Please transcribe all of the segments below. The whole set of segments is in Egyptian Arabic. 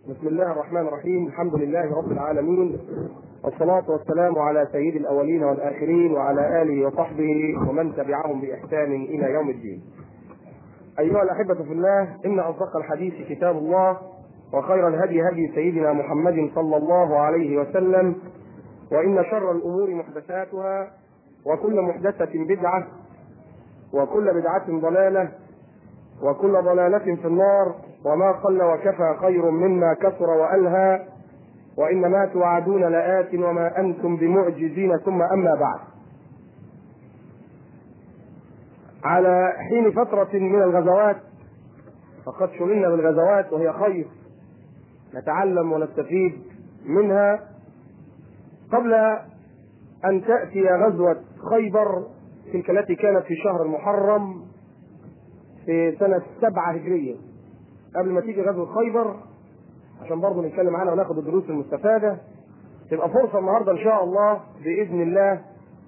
بسم الله الرحمن الرحيم الحمد لله رب العالمين والصلاة والسلام على سيد الأولين والآخرين وعلى آله وصحبه ومن تبعهم بإحسان إلى يوم الدين أيها الأحبة في الله إن أصدق الحديث كتاب الله وخير الهدي هدي سيدنا محمد صلى الله عليه وسلم وإن شر الأمور محدثاتها وكل محدثة بدعة وكل بدعة ضلالة وكل ضلالة في النار وما قل وكفى خير مما كثر وألهى وإنما توعدون لآت وما أنتم بمعجزين ثم أما بعد على حين فترة من الغزوات فقد شغلنا بالغزوات وهي خير نتعلم ونستفيد منها قبل أن تأتي غزوة خيبر تلك التي كانت في شهر المحرم في سنة سبعة هجرية قبل ما تيجي غزوة خيبر عشان برضه نتكلم عنها وناخد الدروس المستفادة تبقى فرصة النهاردة إن شاء الله بإذن الله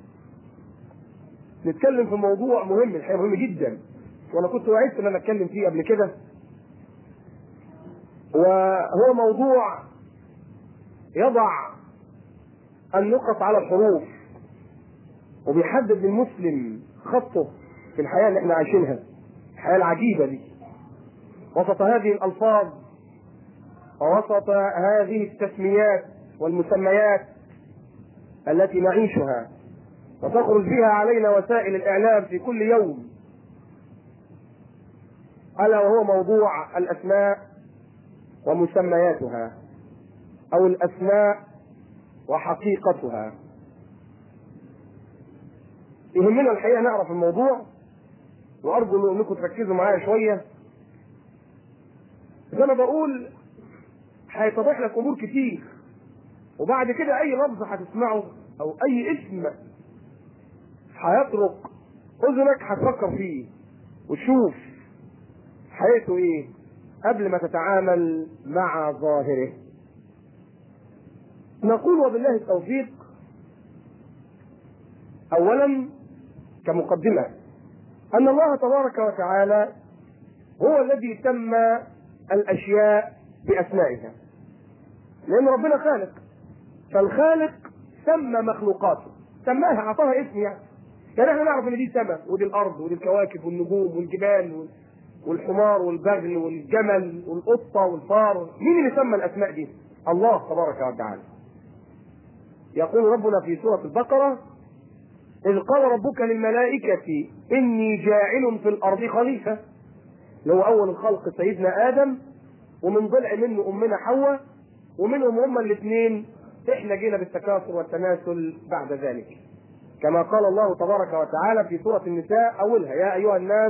نتكلم في موضوع مهم الحقيقة مهم جدا وأنا كنت وعدت إن أنا أتكلم فيه قبل كده وهو موضوع يضع النقط على الحروف وبيحدد للمسلم خطه في الحياة اللي احنا عايشينها الحياة العجيبة دي وسط هذه الألفاظ ووسط هذه التسميات والمسميات التي نعيشها وتخرج بها علينا وسائل الإعلام في كل يوم ألا وهو موضوع الأسماء ومسمياتها أو الأسماء وحقيقتها يهمنا الحقيقة نعرف الموضوع وأرجو أنكم تركزوا معايا شوية زي ما بقول هيتضح لك امور كتير وبعد كده اي لفظ هتسمعه او اي اسم هيطرق اذنك هتفكر فيه وتشوف حقيقته ايه قبل ما تتعامل مع ظاهره نقول وبالله التوفيق اولا كمقدمه ان الله تبارك وتعالى هو الذي سمى الاشياء باسمائها لان ربنا خالق فالخالق سمى مخلوقاته سماها اعطاها اسم يعني يعني احنا نعرف ان دي سماء ودي الارض ودي الكواكب والنجوم والجبال والحمار والبغل والجمل والقطه والفار مين اللي سمى الاسماء دي الله تبارك وتعالى يقول ربنا في سوره البقره إذ قال ربك للملائكة إني جاعل في الأرض خليفة اللي هو أول الخلق سيدنا آدم ومن ضلع منه أمنا حواء ومنهم هما الاثنين إحنا جينا بالتكاثر والتناسل بعد ذلك كما قال الله تبارك وتعالى في سورة النساء أولها يا أيها الناس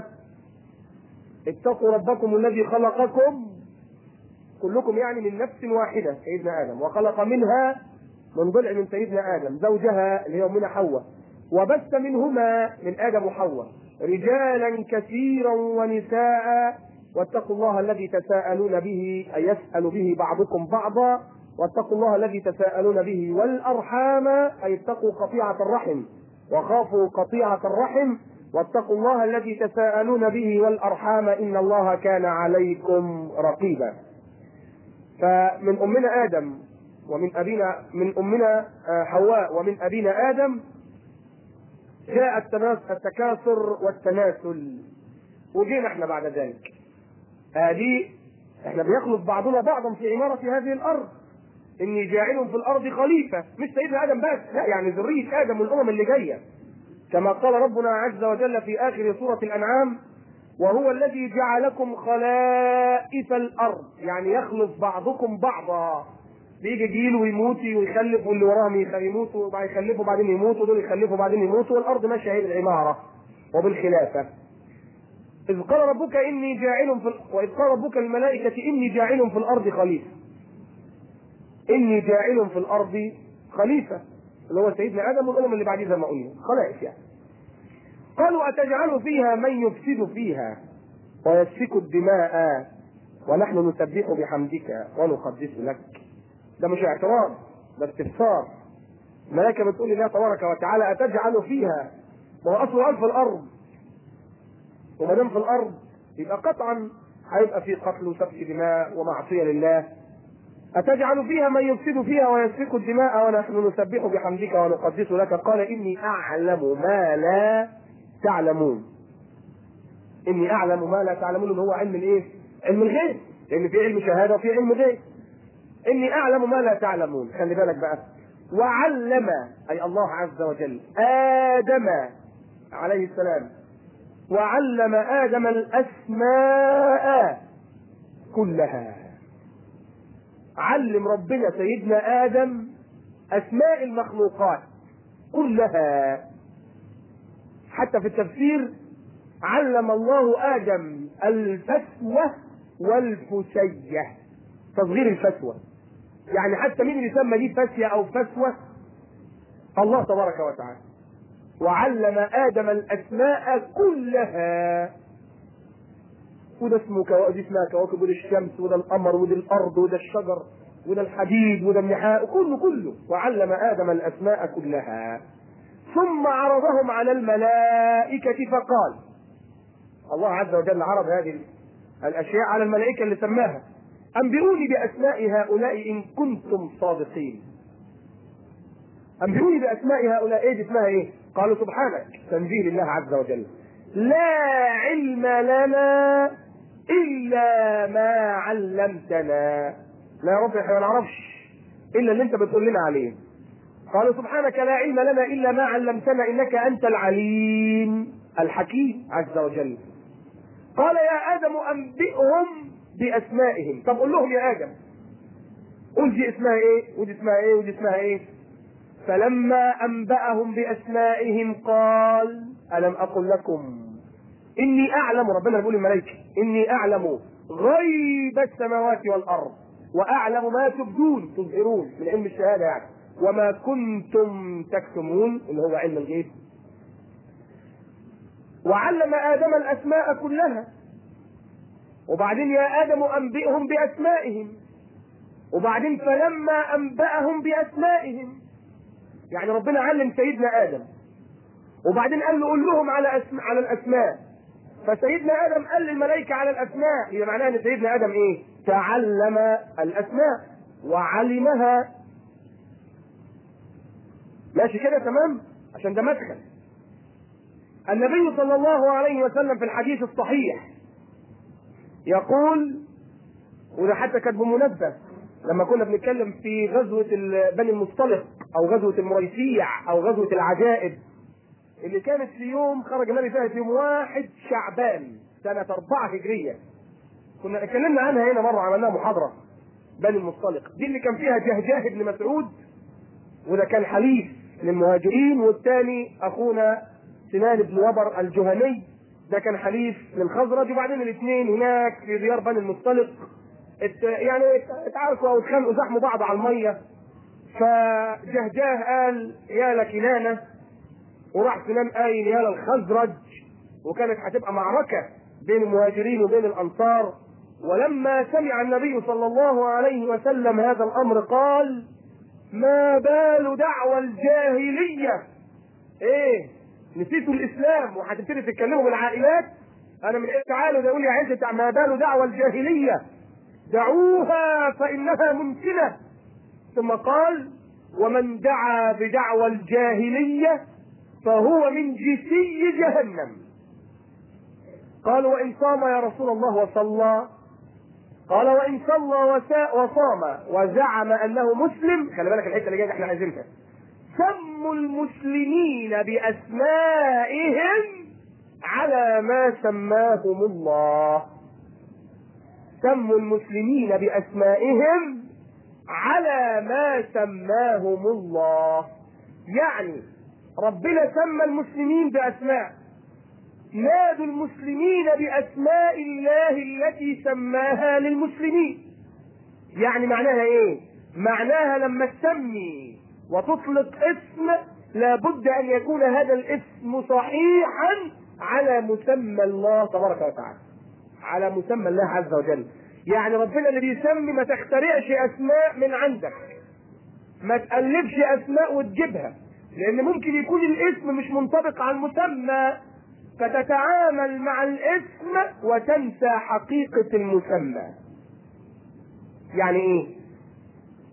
اتقوا ربكم الذي خلقكم كلكم يعني من نفس واحدة سيدنا آدم وخلق منها من ضلع من سيدنا آدم زوجها اللي هي أمنا حواء وبث منهما من ادم وحواء رجالا كثيرا ونساء واتقوا الله الذي تساءلون به اي يسال به بعضكم بعضا واتقوا الله الذي تساءلون به والارحام اي اتقوا قطيعه الرحم وخافوا قطيعه الرحم واتقوا الله الذي تساءلون به والارحام ان الله كان عليكم رقيبا فمن امنا ادم ومن ابينا من امنا حواء ومن ابينا ادم جاء التكاثر والتناسل وجينا احنا بعد ذلك هذه احنا بيخلط بعضنا بعضا في عمارة هذه الأرض إني جاعل في الأرض خليفة مش سيدنا آدم بس لا يعني ذرية آدم والأمم اللي جاية كما قال ربنا عز وجل في آخر سورة الأنعام وهو الذي جعلكم خلائف الأرض يعني يخلف بعضكم بعضا بيجي جيل ويموت ويخلف واللي وراهم يموتوا وبعد يخلفوا بعدين يموتوا دول يخلفوا بعدين يموتوا والارض ماشيه هي بالعماره وبالخلافه. إذ قال ربك إني جاعل في ال... وإذ قال ربك للملائكة إني جاعل في الأرض خليفة. إني جاعل في الأرض خليفة اللي هو سيدنا آدم والأمم اللي بعديه زي ما قلنا خلائف يعني. قالوا أتجعل فيها من يفسد فيها ويسفك الدماء ونحن نسبح بحمدك ونقدس لك. ده مش اعتراض ده استفسار الملائكة بتقول لله تبارك وتعالى أتجعل فيها ما هو أصله في الأرض وما دام في الأرض يبقى قطعا هيبقى في قتل وسفك دماء ومعصية لله أتجعل فيها من يفسد فيها ويسفك الدماء ونحن نسبح بحمدك ونقدس لك قال إني أعلم ما لا تعلمون إني أعلم ما لا تعلمون اللي هو علم الإيه؟ علم الغيب لأن في علم شهادة وفي علم غيب إني أعلم ما لا تعلمون خلي بالك بقى وعلم أي الله عز وجل آدم عليه السلام وعلم آدم الأسماء كلها علم ربنا سيدنا آدم أسماء المخلوقات كلها حتى في التفسير علم الله آدم الفسوة والفسية تصغير الفسوة يعني حتى مين اللي يسمى دي فسية أو فسوة الله تبارك وتعالى وعلم آدم الأسماء كلها وده اسمه كوا... دي اسمها كواكب وده الشمس وده القمر وده الأرض وده الشجر وده الحديد وده النحاء كله كله وعلم آدم الأسماء كلها ثم عرضهم على الملائكة فقال الله عز وجل عرض هذه الأشياء على الملائكة اللي سماها أنبئوني بأسماء هؤلاء إن كنتم صادقين أنبئوني بأسماء هؤلاء إيه دي اسمها إيه؟ قالوا سبحانك تنزيل الله عز وجل لا علم لنا إلا ما علمتنا لا يا رب احنا ما نعرفش إلا اللي أنت بتقول لنا عليه قالوا سبحانك لا علم لنا إلا ما علمتنا إنك أنت العليم الحكيم عز وجل قال يا آدم أنبئهم بأسمائهم طب قول لهم يا آدم قول دي اسمها إيه ودي اسمها إيه ودي اسمها إيه فلما أنبأهم بأسمائهم قال ألم أقل لكم إني أعلم ربنا بيقول الملائكة إني أعلم غيب السماوات والأرض وأعلم ما تبدون تظهرون من علم الشهادة يعني وما كنتم تكتمون اللي هو علم الغيب وعلم آدم الأسماء كلها وبعدين يا آدم أنبئهم بأسمائهم وبعدين فلما أنبأهم بأسمائهم يعني ربنا علم سيدنا آدم وبعدين قال له قول لهم على أسم... على الأسماء فسيدنا آدم قال للملائكة على الأسماء هي معناها إن سيدنا آدم إيه؟ تعلم الأسماء وعلمها ماشي كده تمام عشان ده مدخل النبي صلى الله عليه وسلم في الحديث الصحيح يقول وده حتى كان بمناسبة لما كنا بنتكلم في غزوة بني المصطلق أو غزوة المريسيع أو غزوة العجائب اللي كانت في يوم خرج النبي فيها في يوم واحد شعبان سنة أربعة هجرية كنا اتكلمنا عنها هنا مرة عملناها محاضرة بني المصطلق دي اللي كان فيها جهجاه بن مسعود وده كان حليف للمهاجرين والثاني أخونا سنان بن وبر الجهني ده كان حليف للخزرج وبعدين الاثنين هناك في ديار بني المصطلق ات يعني اتعاركوا او اتخانقوا زحموا بعض على الميه فجهجاه قال يا لكنانه وراح سنان قايل يا للخزرج وكانت هتبقى معركه بين المهاجرين وبين الانصار ولما سمع النبي صلى الله عليه وسلم هذا الامر قال ما بال دعوى الجاهليه ايه نسيتوا الاسلام وهتبتدي تتكلموا بالعائلات انا من ايه تعالوا ده يقول لي عايز ما بال دعوى الجاهليه دعوها فانها ممكنه ثم قال ومن دعا بدعوى الجاهليه فهو من جسي جهنم قال وان صام يا رسول الله وصلى قال وان صلى وصام وزعم انه مسلم خلي بالك الحته اللي جايه احنا عايزينها سموا المسلمين باسمائهم على ما سماهم الله سموا المسلمين باسمائهم على ما سماهم الله يعني ربنا سمى المسلمين باسماء نادوا المسلمين باسماء الله التي سماها للمسلمين يعني معناها ايه معناها لما تسمي وتطلق اسم لابد ان يكون هذا الاسم صحيحا على مسمى الله تبارك وتعالى على مسمى الله عز وجل يعني ربنا اللي بيسمي ما تخترعش اسماء من عندك ما تقلبش اسماء وتجيبها لان ممكن يكون الاسم مش منطبق على المسمى فتتعامل مع الاسم وتنسى حقيقة المسمى يعني ايه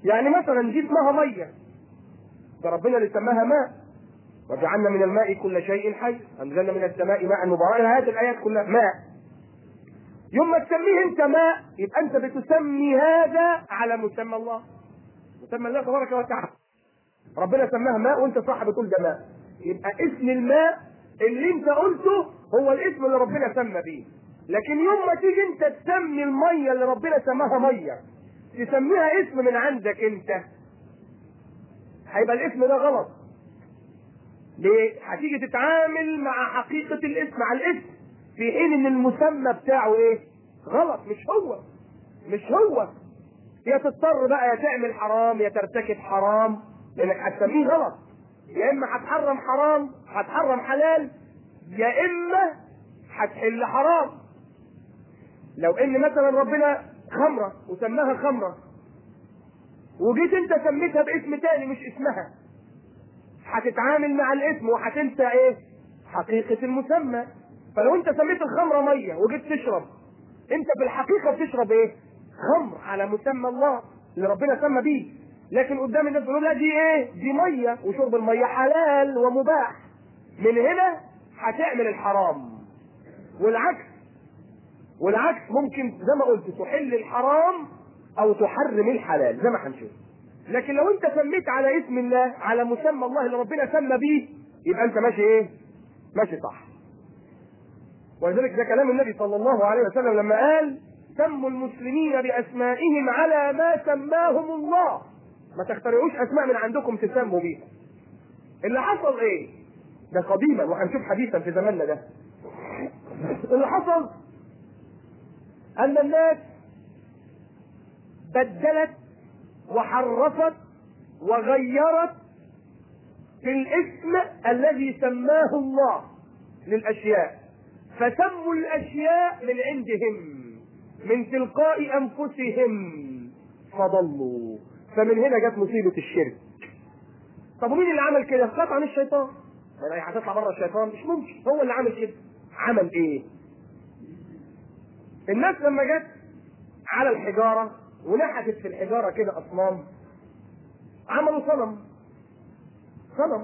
يعني مثلا دي اسمها ميه ده ربنا اللي سماها ماء وجعلنا من الماء كل شيء حي انزلنا من السماء ماء مباركا هذه الايات كلها ماء يوم ما تسميه انت ماء يبقى انت بتسمي هذا على مسمى الله مسمى الله تبارك وتعالى ربنا سماها ماء وانت صح بتقول ده ماء يبقى اسم الماء اللي انت قلته هو الاسم اللي ربنا سمى بيه لكن يوم ما تيجي انت تسمي الميه اللي ربنا سماها ميه تسميها اسم من عندك انت هيبقى الاسم ده غلط ليه؟ هتيجي تتعامل مع حقيقة الاسم مع الاسم في حين ان المسمى بتاعه ايه؟ غلط مش هو مش هو يا تضطر بقى يا تعمل حرام يا ترتكب حرام لانك هتسميه غلط يا اما هتحرم حرام هتحرم حلال يا اما هتحل حرام لو ان مثلا ربنا خمره وسماها خمره وجيت انت سميتها باسم تاني مش اسمها هتتعامل مع الاسم وهتنسى ايه حقيقة المسمى فلو انت سميت الخمرة مية وجيت تشرب انت في الحقيقة بتشرب ايه خمر على مسمى الله اللي ربنا سمى بيه لكن قدام الناس بيقول لا دي ايه دي مية وشرب المية حلال ومباح من هنا هتعمل الحرام والعكس والعكس ممكن زي ما قلت تحل الحرام او تحرم الحلال زي ما هنشوف لكن لو انت سميت على اسم الله على مسمى الله اللي ربنا سمى بيه يبقى انت ماشي ايه ماشي صح ولذلك ده كلام النبي صلى الله عليه وسلم لما قال سموا المسلمين باسمائهم على ما سماهم الله ما تخترعوش اسماء من عندكم تسموا بيها اللي حصل ايه ده قديما وهنشوف حديثا في زماننا ده اللي حصل ان الناس بدلت وحرفت وغيرت في الاسم الذي سماه الله للاشياء فسموا الاشياء من عندهم من تلقاء انفسهم فضلوا فمن هنا جت مصيبه الشرك طب ومين اللي عمل كده؟ قطعا الشيطان يعني هتطلع بره الشيطان مش ممكن هو اللي عمل كده عمل ايه؟ الناس لما جت على الحجاره ونحتت في الحجاره كده اصنام عملوا صنم صنم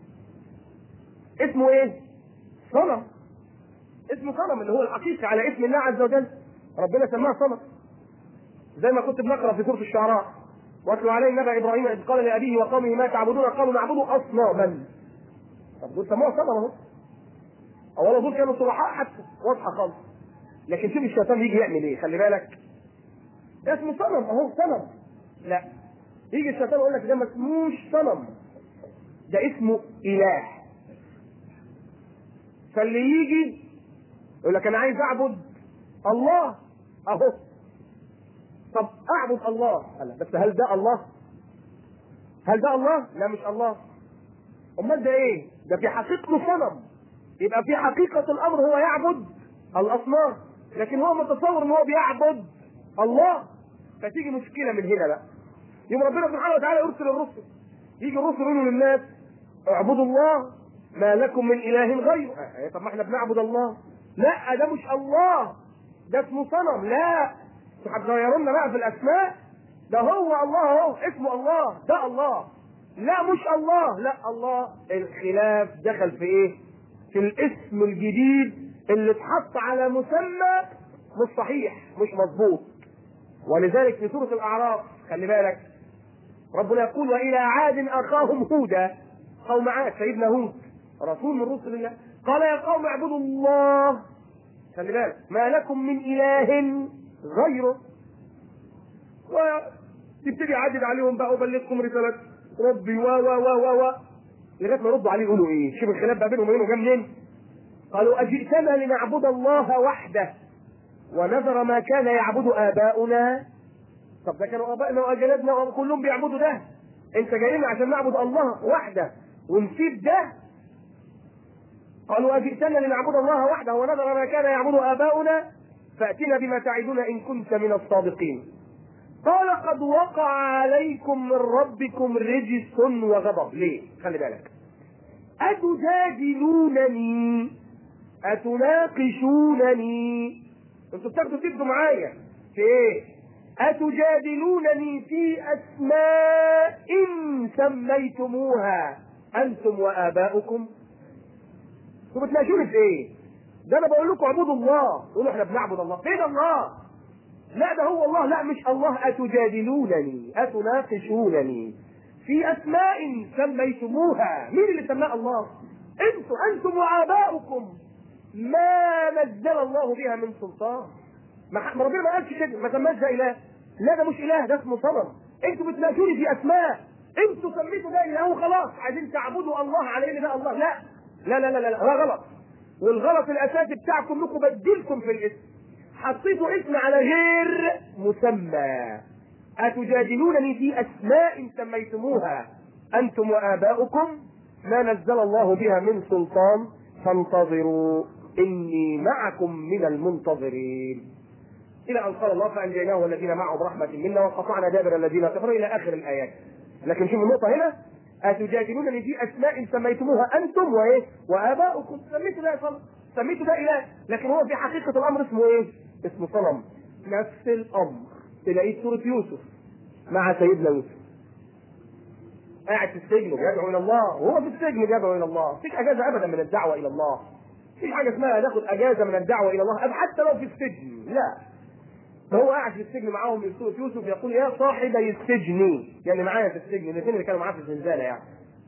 اسمه ايه؟ صنم اسمه صنم اللي هو الحقيقي على اسم الله عز وجل ربنا سماه صنم زي ما كنت بنقرا في سوره الشعراء واتلو عليه نبأ ابراهيم اذ قال لابيه وقومه ما تعبدون قالوا نعبد اصناما طب دول سموها صنم اهو اولا دول كانوا صلحاء حتى واضحه خالص لكن شوف الشيطان يجي يعمل ايه خلي بالك ده اسمه صنم اهو صنم لا يجي الشيطان يقول لك ده ما اسموش صنم ده اسمه اله فاللي يجي يقول لك انا عايز اعبد الله اهو طب اعبد الله قال بس هل ده الله هل ده الله لا مش الله امال ده ايه ده في حقيقته صنم يبقى في حقيقة الامر هو يعبد الاصنام لكن هو متصور ان هو بيعبد الله فتيجي مشكلة من هنا بقى يوم ربنا سبحانه وتعالى يرسل الرسل يجي الرسل يقولوا للناس اعبدوا الله ما لكم من اله غيره آه، طب ما احنا بنعبد الله لا ده مش الله ده اسمه صنم لا انتوا هتغيروا لنا بقى في الاسماء ده هو الله اهو اسمه الله ده الله لا مش الله لا الله الخلاف دخل في ايه في الاسم الجديد اللي اتحط على مسمى مش صحيح مش مظبوط ولذلك في سوره الاعراف خلي بالك ربنا يقول والى عاد اخاهم هودا قوم عاد سيدنا هود رسول من رسل الله قال يا قوم اعبدوا الله خلي بالك ما لكم من اله غيره وتبتدي يعدد عليهم بقى وبلغكم رسالة ربي و و و و و لغايه ما يردوا عليه يقولوا ايه؟ شوف الخلاف بقى بينهم وبينه جه منين؟ قالوا اجئتنا لنعبد الله وحده ونذر ما كان يعبد اباؤنا طب ده كانوا ابائنا واجدادنا كلهم بيعبدوا ده انت جاي لنا عشان نعبد الله وحده ونسيب ده قالوا اجئتنا لنعبد الله وحده ونذر ما كان يعبد اباؤنا فاتنا بما تعدنا ان كنت من الصادقين قال قد وقع عليكم من ربكم رجس وغضب ليه خلي بالك أتجادلونني أتناقشونني انتوا بتاخدوا تدوا معايا في ايه أتجادلونني في أسماء سميتموها أنتم وآباؤكم انتوا بتناقشوني في إيه؟ ده أنا بقول لكم اعبدوا الله تقولوا إحنا بنعبد الله فين الله؟ لا ده هو الله لا مش الله أتجادلونني أتناقشونني في أسماء سميتموها مين اللي سماها الله؟ أنتم أنتم وآباؤكم ما نزل الله بها من سلطان ما ربنا ما قالش كده ما سماش ده اله لا ده مش اله ده اسمه صنم انتوا بتناقشوني في اسماء انتوا سميتوا ده اله وخلاص عايزين تعبدوا الله على ان ده الله لا لا لا لا لا, لا. ده غلط والغلط الاساسي بتاعكم انكم بدلتم في الاسم حطيتوا اسم على غير مسمى أتجادلونني في أسماء سميتموها أنتم وآباؤكم ما نزل الله بها من سلطان فانتظروا إني معكم من المنتظرين إلى أن قال الله فأنجيناه والذين معه برحمة منا وقطعنا دابر الذين كفروا إلى آخر الآيات لكن شوف النقطة هنا أتجادلونني في أسماء سميتموها أنتم وإيه وآباؤكم سميتوا ده صنم سميتوا ده إله لكن هو في حقيقة الأمر اسمه إيه؟ اسمه صنم نفس الأمر تلاقيه سورة يوسف مع سيدنا يوسف قاعد في السجن وبيدعو الى الله وهو في السجن بيدعو الى الله مفيش اجازه ابدا من الدعوه الى الله مفيش حاجه اسمها ناخد اجازه من الدعوه الى الله حتى لو في السجن لا فهو قاعد في السجن معاهم من سوره يوسف يقول يا صاحبي السجن يعني معايا في السجن الاثنين اللي كانوا معاه في الزنزانه يعني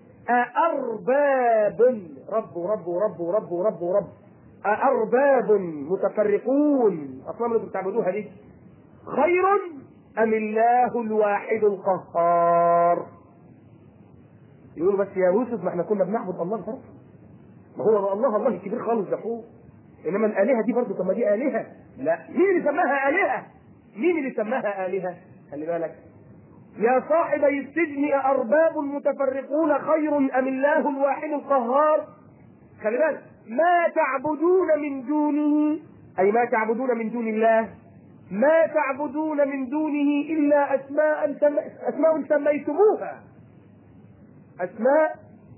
أأرباب رب ورب ورب ورب ورب ورب أأرباب متفرقون أصنام اللي بتعبدوها دي خير أم الله الواحد القهار يقولوا بس يا يوسف ما احنا كنا بنعبد الله بس ما هو الله الله الكبير خالص ده فوق انما الالهه دي برضه طب ما دي الهه لا مين اللي سماها الهه مين اللي سماها الهه خلي بالك يا صاحبي السجن أأرباب متفرقون خير أم الله الواحد القهار خلي بالك ما تعبدون من دونه أي ما تعبدون من دون الله ما تعبدون من دونه إلا أسماء أسماء سميتموها أسماء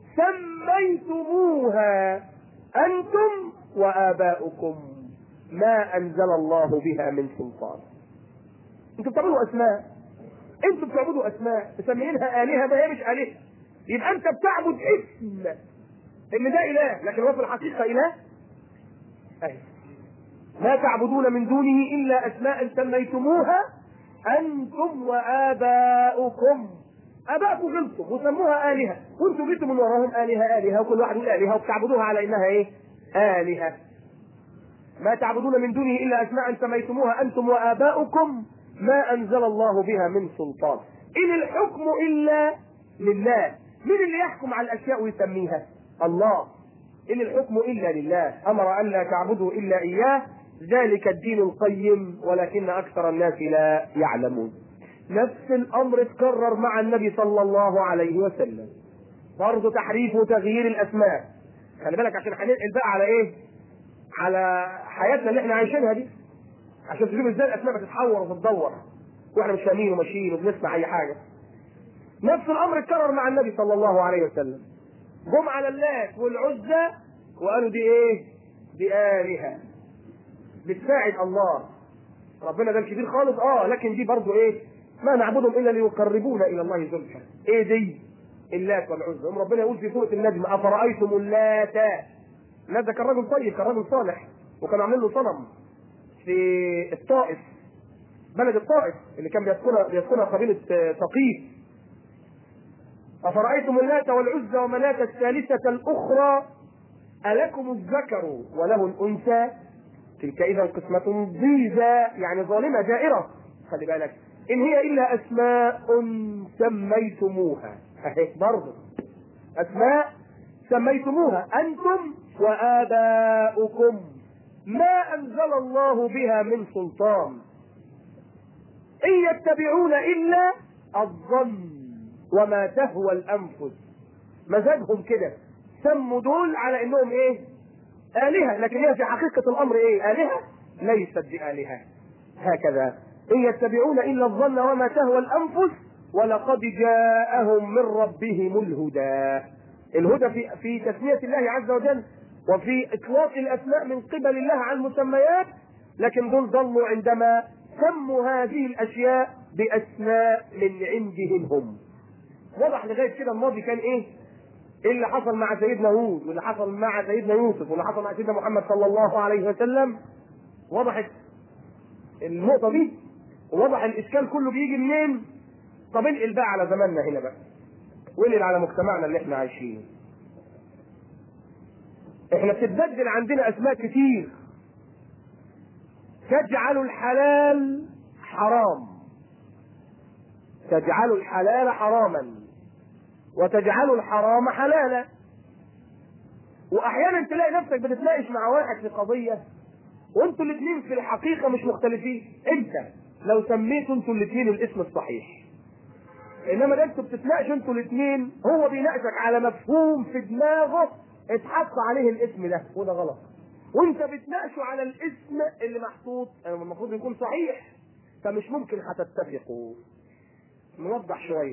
سميتموها أنتم وآباؤكم ما أنزل الله بها من سلطان أنتم بتعبدوا أسماء أنتم بتعبدوا أسماء مسمينها آلهة ما هي مش آلهة يبقى أنت بتعبد اسم إن ده إله لكن هو في الحقيقة إله أهي ما تعبدون من دونه إلا أسماء سميتموها أنتم وآباؤكم ابائكم غلطوا وسموها الهه وانتم جيتوا من وراهم الهه الهه وكل واحد يقول الهه وبتعبدوها على انها ايه؟ الهه. ما تعبدون من دونه الا اسماء سميتموها انتم واباؤكم ما انزل الله بها من سلطان. ان الحكم الا لله. من اللي يحكم على الاشياء ويسميها؟ الله. ان الحكم الا لله، امر ان لا تعبدوا الا اياه ذلك الدين القيم ولكن اكثر الناس لا يعلمون. نفس الامر اتكرر مع النبي صلى الله عليه وسلم برضه تحريف وتغيير الاسماء خلي بالك عشان هننقل بقى على ايه على حياتنا اللي احنا عايشينها دي عشان تشوف ازاي الاسماء بتتحور وتتدور واحنا مش فاهمين وماشيين وبنسمع اي حاجه نفس الامر اتكرر مع النبي صلى الله عليه وسلم جم على اللات والعزى وقالوا دي ايه دي الهه بتساعد الله ربنا ده الكبير خالص اه لكن دي برضه ايه ما نعبدهم الا ليقربونا الى الله زلفى ايه دي اللات والعزى هم ربنا يقول في سوره النجم افرايتم اللات اللات ده كان راجل طيب كان راجل صالح وكانوا عاملين له صنم في الطائف بلد الطائف اللي كان بيسكنها بيسكنها قبيله ثقيف أفرأيتم اللات والعزى ومناة الثالثة الأخرى ألكم الذكر وله الأنثى تلك إذا قسمة ضيزى يعني ظالمة جائرة خلي بالك إن هي إلا أسماء سميتموها أهي برضه أسماء سميتموها أنتم وآباؤكم ما أنزل الله بها من سلطان إن يتبعون إلا الظن وما تهوى الأنفس مزاجهم كده سموا دول على إنهم إيه؟ آلهة لكن هي في حقيقة الأمر إيه؟ آلهة ليست بآلهة هكذا إن يتبعون إلا الظن وما تهوى الأنفس ولقد جاءهم من ربهم الهدى الهدى في في تسمية الله عز وجل وفي إطلاق الأسماء من قبل الله على المسميات لكن دول ضلوا عندما سموا هذه الاشياء باسماء من عندهم هم وضح لغايه كده الماضي كان ايه ايه اللي حصل مع سيدنا هود واللي حصل مع سيدنا يوسف واللي حصل مع سيدنا محمد صلى الله عليه وسلم وضحت النقطه دي ووضح الاشكال كله بيجي منين طب انقل بقى على زماننا هنا بقى وانقل على مجتمعنا اللي احنا عايشينه احنا بتتبدل عندنا اسماء كتير تجعل الحلال حرام تجعل الحلال حراما وتجعل الحرام حلالا واحيانا تلاقي نفسك بتتناقش مع واحد في قضيه وانتوا الاثنين في الحقيقه مش مختلفين انت لو سميتوا انتوا الاثنين الاسم الصحيح انما ده انتوا بتتناقشوا انتوا الاثنين هو بيناقشك على مفهوم في دماغه اتحط عليه الاسم ده وده غلط وانت بتناقشه على الاسم اللي محطوط المفروض يكون صحيح فمش ممكن هتتفقوا نوضح شويه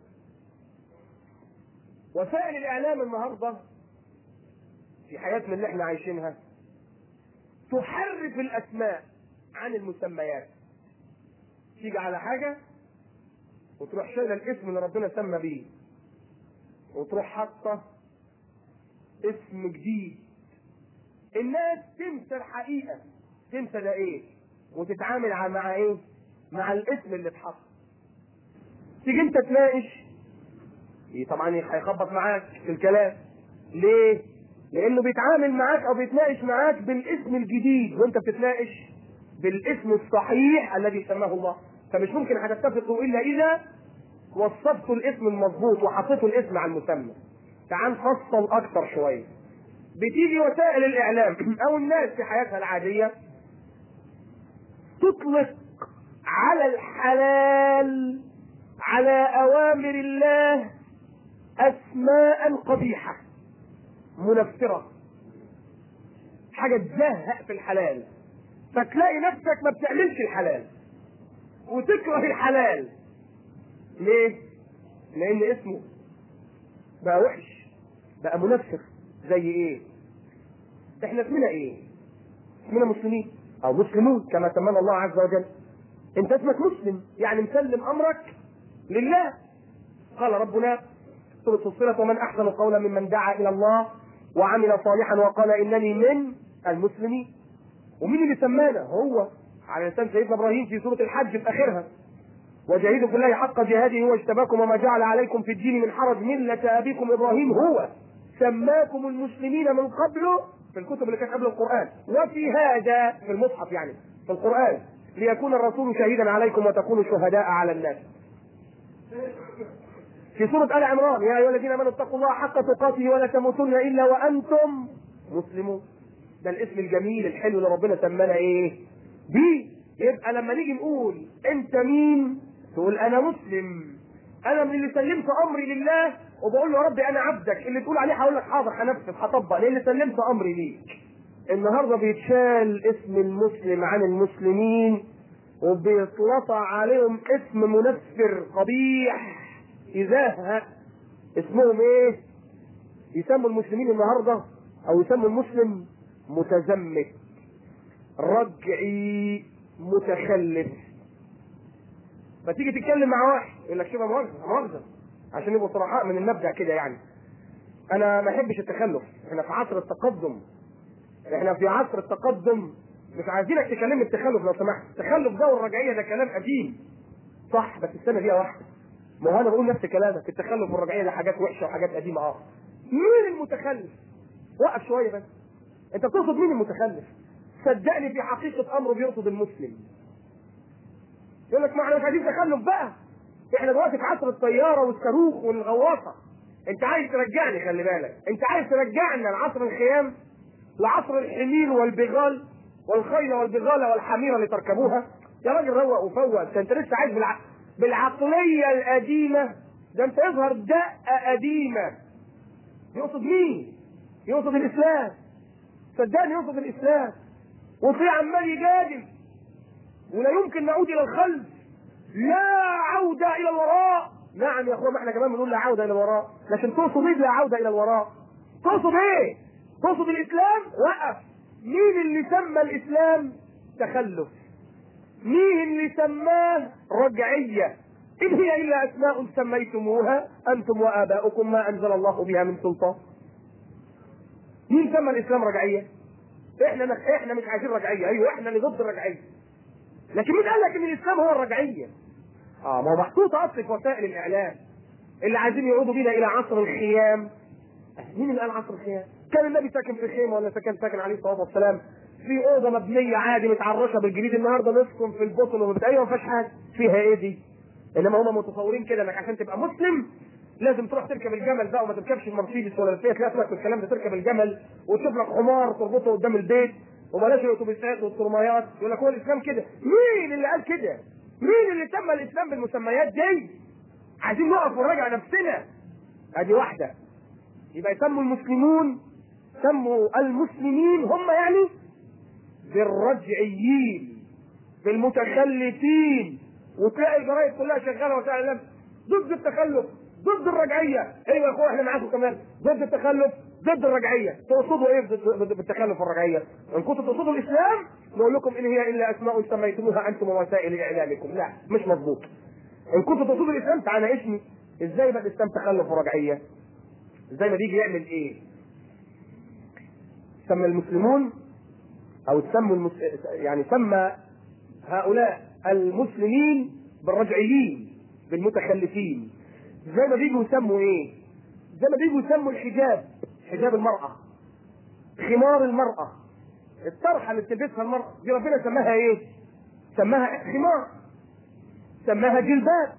وسائل الاعلام النهارده في حياتنا اللي احنا عايشينها تحرف الاسماء عن المسميات تيجي على حاجه وتروح شايله الاسم اللي ربنا سمى بيه وتروح حاطه اسم جديد الناس تنسى الحقيقه تنسى ده ايه وتتعامل مع ايه مع الاسم اللي اتحط تيجي انت تناقش إيه طبعا هيخبط معاك في الكلام ليه لانه بيتعامل معاك او بيتناقش معاك بالاسم الجديد وانت بتتناقش بالاسم الصحيح الذي سماه الله فمش ممكن هتتفقوا الا اذا وصفتوا الاسم المظبوط وحطيتوا الاسم على المسمى تعال نفصل اكتر شويه بتيجي وسائل الاعلام او الناس في حياتها العاديه تطلق على الحلال على اوامر الله اسماء قبيحه منفره حاجه تزهق في الحلال فتلاقي نفسك ما بتعملش الحلال وتكره الحلال ليه لان اسمه بقى وحش بقى منفر زي ايه احنا اسمنا ايه اسمنا مسلمين او مسلمون كما سمانا الله عز وجل انت اسمك مسلم يعني مسلم امرك لله قال ربنا سورة فصلت ومن احسن قولا ممن دعا الى الله وعمل صالحا وقال انني من المسلمين ومين اللي سمانا هو على لسان سيدنا ابراهيم في سوره الحج في اخرها وجاهدوا في الله حق جهاده هو اجتباكم وما جعل عليكم في الدين من حرج ملة ابيكم ابراهيم هو سماكم المسلمين من قبل في الكتب اللي كانت قبل القران وفي هذا في المصحف يعني في القران ليكون الرسول شهيدا عليكم وتكونوا شهداء على الناس في سورة آل عمران يا أيها الذين آمنوا اتقوا الله حق تقاته ولا تموتن إلا وأنتم مسلمون ده الاسم الجميل الحلو اللي ربنا سمانا إيه؟ دي يبقى لما نيجي نقول أنت مين؟ تقول أنا مسلم أنا من اللي سلمت أمري لله وبقول له يا رب أنا عبدك اللي تقول عليه هقول لك حاضر هنفذ هطبق لأن سلمت أمري ليك النهارده بيتشال اسم المسلم عن المسلمين وبيتلطع عليهم اسم منفر قبيح إزاهة اسمهم ايه؟ يسموا المسلمين النهارده او يسموا المسلم متزمت رجعي متخلف فتيجي تتكلم مع واحد يقول لك شبه مؤاخذه مؤاخذه عشان يبقوا صرحاء من المبدا كده يعني انا ما احبش التخلف احنا في عصر التقدم احنا في عصر التقدم مش عايزينك تكلمني التخلف لو سمحت التخلف ده والرجعيه ده كلام قديم صح بس السنه دي واحده ما هو انا بقول نفس كلامك التخلف والرجعيه ده حاجات وحشه وحاجات قديمه اه مين المتخلف وقف شويه بس انت بتقصد مين المتخلف صدقني في حقيقه امره بيقصد المسلم يقول لك ما احنا مش عايزين تخلف بقى احنا دلوقتي في عصر الطياره والصاروخ والغواصه انت عايز ترجعني خلي بالك انت عايز ترجعنا لعصر الخيام لعصر الحمير والبغال والخيل والبغال والحمير اللي تركبوها يا راجل روق وفوق ده انت لسه عايز بالع... بالعقليه القديمه ده انت يظهر دقه قديمه يقصد مين؟ يقصد الاسلام صدقني يقصد الاسلام وفي عمال يجادل ولا يمكن نعود الى الخلف لا عوده الى الوراء نعم يا اخوان ما احنا كمان بنقول لا عوده الى الوراء لكن تقصد ايه لا عوده الى الوراء تقصد ايه تقصد الاسلام وقف مين اللي سمى الاسلام تخلف مين اللي سماه رجعيه ان هي الا اسماء سميتموها انتم واباؤكم ما انزل الله بها من سلطان مين سمى الاسلام رجعيه احنا نخ... احنا مش عايزين رجعيه ايوه احنا اللي ضد الرجعيه لكن مين قال لك ان الاسلام هو الرجعيه اه ما هو محطوط اصل في وسائل الاعلام اللي عايزين يعودوا بينا الى عصر الخيام مين اللي قال عصر الخيام كان النبي ساكن في خيمه ولا سكن ساكن عليه الصلاه والسلام في اوضه مبنيه عادي متعرشه بالجديد النهارده نسكن في البطن وبتاع ايوه ما فيهاش حاجه فيها ايه دي انما هم متصورين كده انك عشان تبقى مسلم لازم تروح تركب الجمل بقى وما تركبش المرسيدس ولا الفيات لا والكلام ده تركب الجمل وتشوف لك حمار تربطه قدام البيت وبلاش الاتوبيسات والترمايات يقول لك هو الاسلام كده مين اللي قال كده؟ مين اللي سمى الاسلام بالمسميات دي؟ عايزين نقف ونراجع نفسنا ادي واحده يبقى يسموا المسلمون سموا المسلمين هم يعني بالرجعيين بالمتخلفين وتلاقي الجرايد كلها شغاله وسائل الاعلام ضد التخلف ضد الرجعيه ايوه يا اخويا احنا معاكم كمان ضد التخلف ضد الرجعيه تقصدوا ايه بالتخلف والرجعيه ان كنتوا تقصدوا الاسلام نقول لكم ان هي الا اسماء سميتموها انتم ووسائل اعلامكم لا مش مظبوط ان كنتوا تقصدوا الاسلام تعالى ناقشني ازاي بقى الاسلام تخلف ورجعيه ازاي ما بيجي يعمل ايه سمى المسلمون او سموا المس... يعني سمى هؤلاء المسلمين بالرجعيين بالمتخلفين زي ما بيجوا يسموا ايه زي ما بيجوا يسموا الحجاب حجاب المرأة خمار المرأة الطرحة اللي بتلبسها المرأة دي ربنا سماها ايه سماها خمار سماها جلباب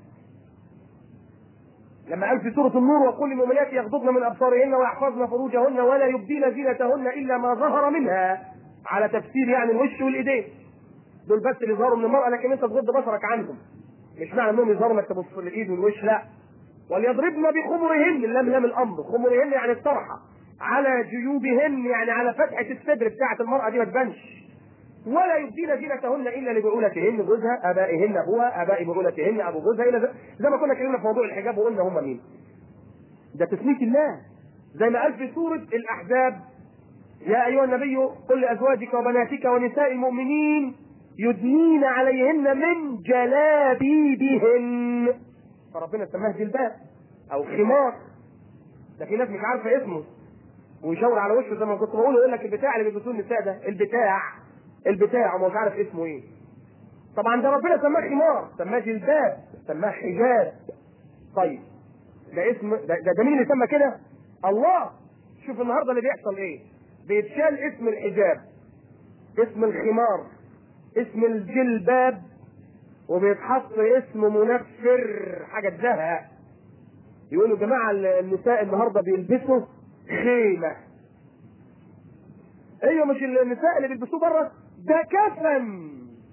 لما قال في سورة النور وقل للمؤمنات يغضضن من أبصارهن ويحفظن فروجهن ولا يبدين زينتهن إلا ما ظهر منها على تفسير يعني الوش والإيدين دول بس اللي ظهروا من المرأة لكن أنت تغض بصرك عنهم مش معنى انهم يظهروا انك تبص للايد والوش لا وليضربن بخمرهن اللام لام الامر خمرهن يعني الطرحه على جيوبهن يعني على فتحه الصدر بتاعه المراه دي ما تبانش ولا يبدين زينتهن الا لبعولتهن جوزها ابائهن ابوها اباء بعولتهن ابو جوزها الى زي ما كنا اتكلمنا في موضوع الحجاب وقلنا هم مين ده تسميه الله زي ما قال في سوره الاحزاب يا ايها النبي قل لازواجك وبناتك ونساء المؤمنين يدنين عليهن من جلابيبهن فربنا سماه جلباب او خمار ده في ناس مش عارفه اسمه ويشاور على وشه زي ما كنت بقول يقول لك البتاع اللي بيلبسوه النساء ده البتاع البتاع ومش عارف اسمه ايه طبعا ده ربنا سماه خمار سماه جلباب سماه حجاب طيب ده اسم ده, ده, ده مين اللي سمى كده الله شوف النهارده اللي بيحصل ايه بيتشال اسم الحجاب اسم الخمار اسم الجلباب وبيتحط اسم منفر حاجه تزهق يقولوا جماعه النساء النهارده بيلبسوا خيمه ايوه مش النساء اللي بيلبسوه بره ده كفن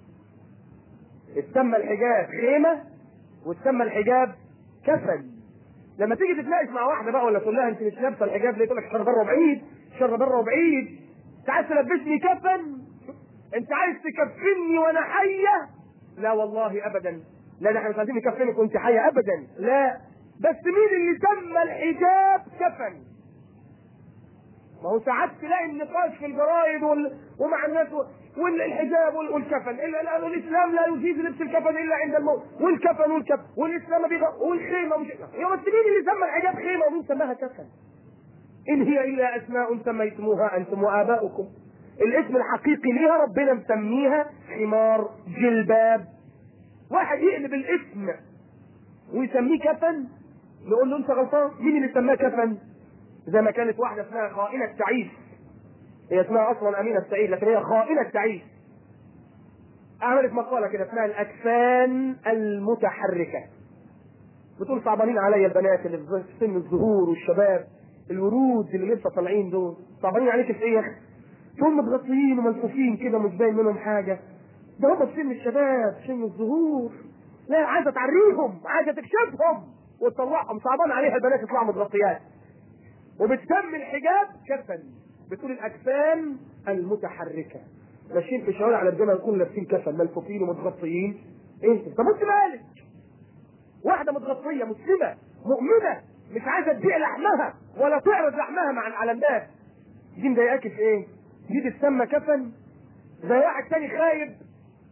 اتسمى الحجاب خيمه واتسمى الحجاب كفن لما تيجي تتناقش مع واحده بقى ولا تقول لها انت مش لابسه الحجاب ليه تقول لك شر بره وبعيد شر بره وبعيد انت عايز تلبسني كفن انت عايز تكفني وانا حيه لا والله ابدا لا ده احنا مش عايزين نكفنك وانت حيه ابدا لا بس مين اللي سمى الحجاب كفن ما هو ساعات تلاقي النقاش في الجرايد وال... ومع الناس والحجاب وال... والكفن ال... ال... الاسلام لا يجيز لبس الكفن الا عند الموت والكفن والكفن والاسلام بيغ... والخيمه مش يا بس مين اللي سمى الحجاب خيمه ومين سماها كفن؟ ان هي الا اسماء سميتموها انتم واباؤكم الاسم الحقيقي ليها ربنا مسميها خمار جلباب واحد يقلب الاسم ويسميه كفن نقول له انت غلطان مين اللي سماه كفن زي ما كانت واحده اسمها خائنه تعيس هي اسمها اصلا امينه السعيد لكن هي خائنه تعيس عملت مقاله كده اسمها الاكفان المتحركه بتقول صعبانين عليا البنات اللي في سن الزهور والشباب الورود اللي لسه طالعين دول صعبانين عليك في ايه يا اخي هم متغطيين وملفوفين كده مش باين منهم حاجه ده هم في سن الشباب سن الظهور لا عايزه تعريهم عايزه تكشفهم وتطلعهم صعبان عليها البنات يطلعوا متغطيات وبتسمي الحجاب كفن بتقول الاكفان المتحركه ماشيين في الشوارع على الجمل يكونوا لابسين كفن ملفوفين ومتغطيين ايه طب انت مالك واحده متغطيه مسلمه مؤمنه مش عايزه تبيع لحمها ولا تعرض لحمها مع على الناس دي مضايقاك في ايه؟ دي تتسمى كفن زي واحد تاني خايب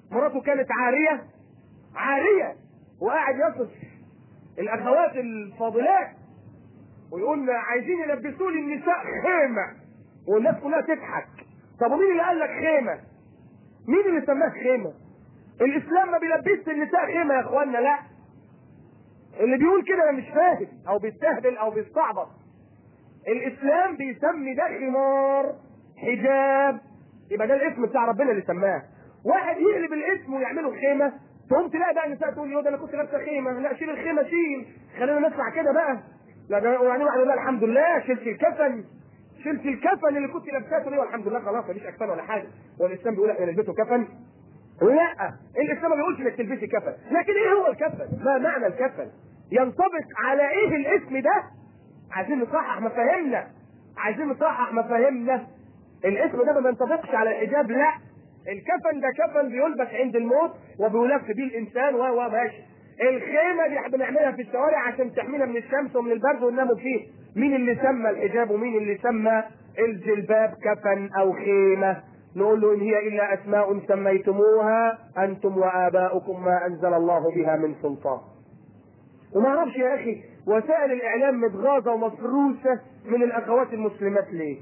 مراته كانت عاريه عاريه وقاعد يصف الاخوات الفاضلات ويقول عايزين يلبسوا لي النساء خيمه والناس كلها تضحك طب ومين اللي قال لك خيمه؟ مين اللي سماها خيمه؟ الاسلام ما بيلبسش النساء خيمه يا اخوانا لا اللي بيقول كده انا مش فاهم او بيستهبل او بيستعبط الاسلام بيسمي ده خمار حجاب يبقى ده الاسم بتاع ربنا اللي سماه واحد يقلب الاسم ويعمله خيمه تقوم تلاقي بقى النساء تقول يا ده انا كنت لابسه خيمه لا شيل الخيمه شيل خلينا نسمع كده بقى لا ده يعني واحد يقول لا الحمد لله شلت الكفن شلت الكفن اللي كنت لابساته ليه والحمد لله خلاص مفيش اكفان ولا حاجه والاسلام بيقول احنا نلبسه كفن لا الاسلام ما بيقولش انك تلبسي كفن لكن ايه هو الكفن ما معنى الكفن ينطبق على ايه الاسم ده عايزين نصحح مفاهيمنا عايزين نصحح مفاهيمنا الاسم ده ما بينطبقش على الحجاب لا الكفن ده كفن بيلبس عند الموت وبيلف بيه الانسان و ماشي الخيمه دي بنعملها في الشوارع عشان تحمينا من الشمس ومن البرد ونناموا فيه مين اللي سمى الحجاب ومين اللي سمى الجلباب كفن او خيمه نقول له ان هي الا اسماء سميتموها انتم واباؤكم ما انزل الله بها من سلطان وما اعرفش يا اخي وسائل الاعلام متغاظه ومفروسه من الاخوات المسلمات ليه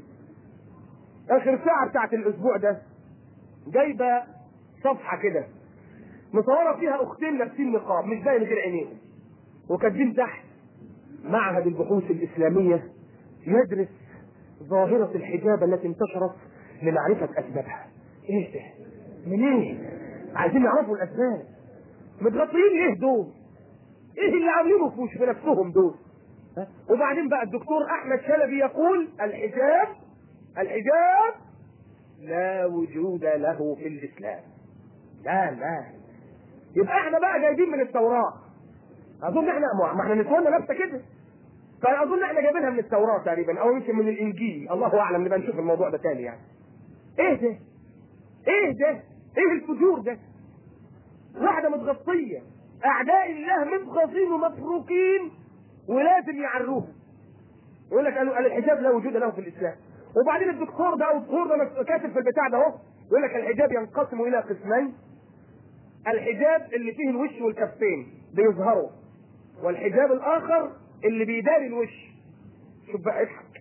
اخر ساعه بتاعت الاسبوع ده جايبه صفحه كده مصوره فيها اختين لابسين نقاب مش باين غير عينيهم وكاتبين تحت معهد البحوث الاسلاميه يدرس ظاهره الحجاب التي انتشرت لمعرفه اسبابها ايه ده منين عايزين يعرفوا الاسباب متغطيين ليه دول ايه اللي عاملينه في وش في نفسهم دول ها؟ وبعدين بقى الدكتور احمد شلبي يقول الحجاب الحجاب لا وجود له في الاسلام لا لا يبقى احنا بقى جايبين من التوراه اظن احنا ما احنا نسوانا لابسه كده فاظن احنا جايبينها من التوراه تقريبا او يمكن من الانجيل الله اعلم نبقى نشوف الموضوع ده تاني يعني ايه ده ايه ده ايه الفجور ده واحده متغطيه اعداء الله متغاظين ومفروكين ولازم يعروها يقول لك قالوا قال الحجاب لا وجود له في الاسلام وبعدين الدكتور ده او الدكتور ده كاتب في البتاع ده اهو يقول لك الحجاب ينقسم الى قسمين الحجاب اللي فيه الوش والكفين بيظهروا والحجاب الاخر اللي بيداري الوش شوف بقى اضحك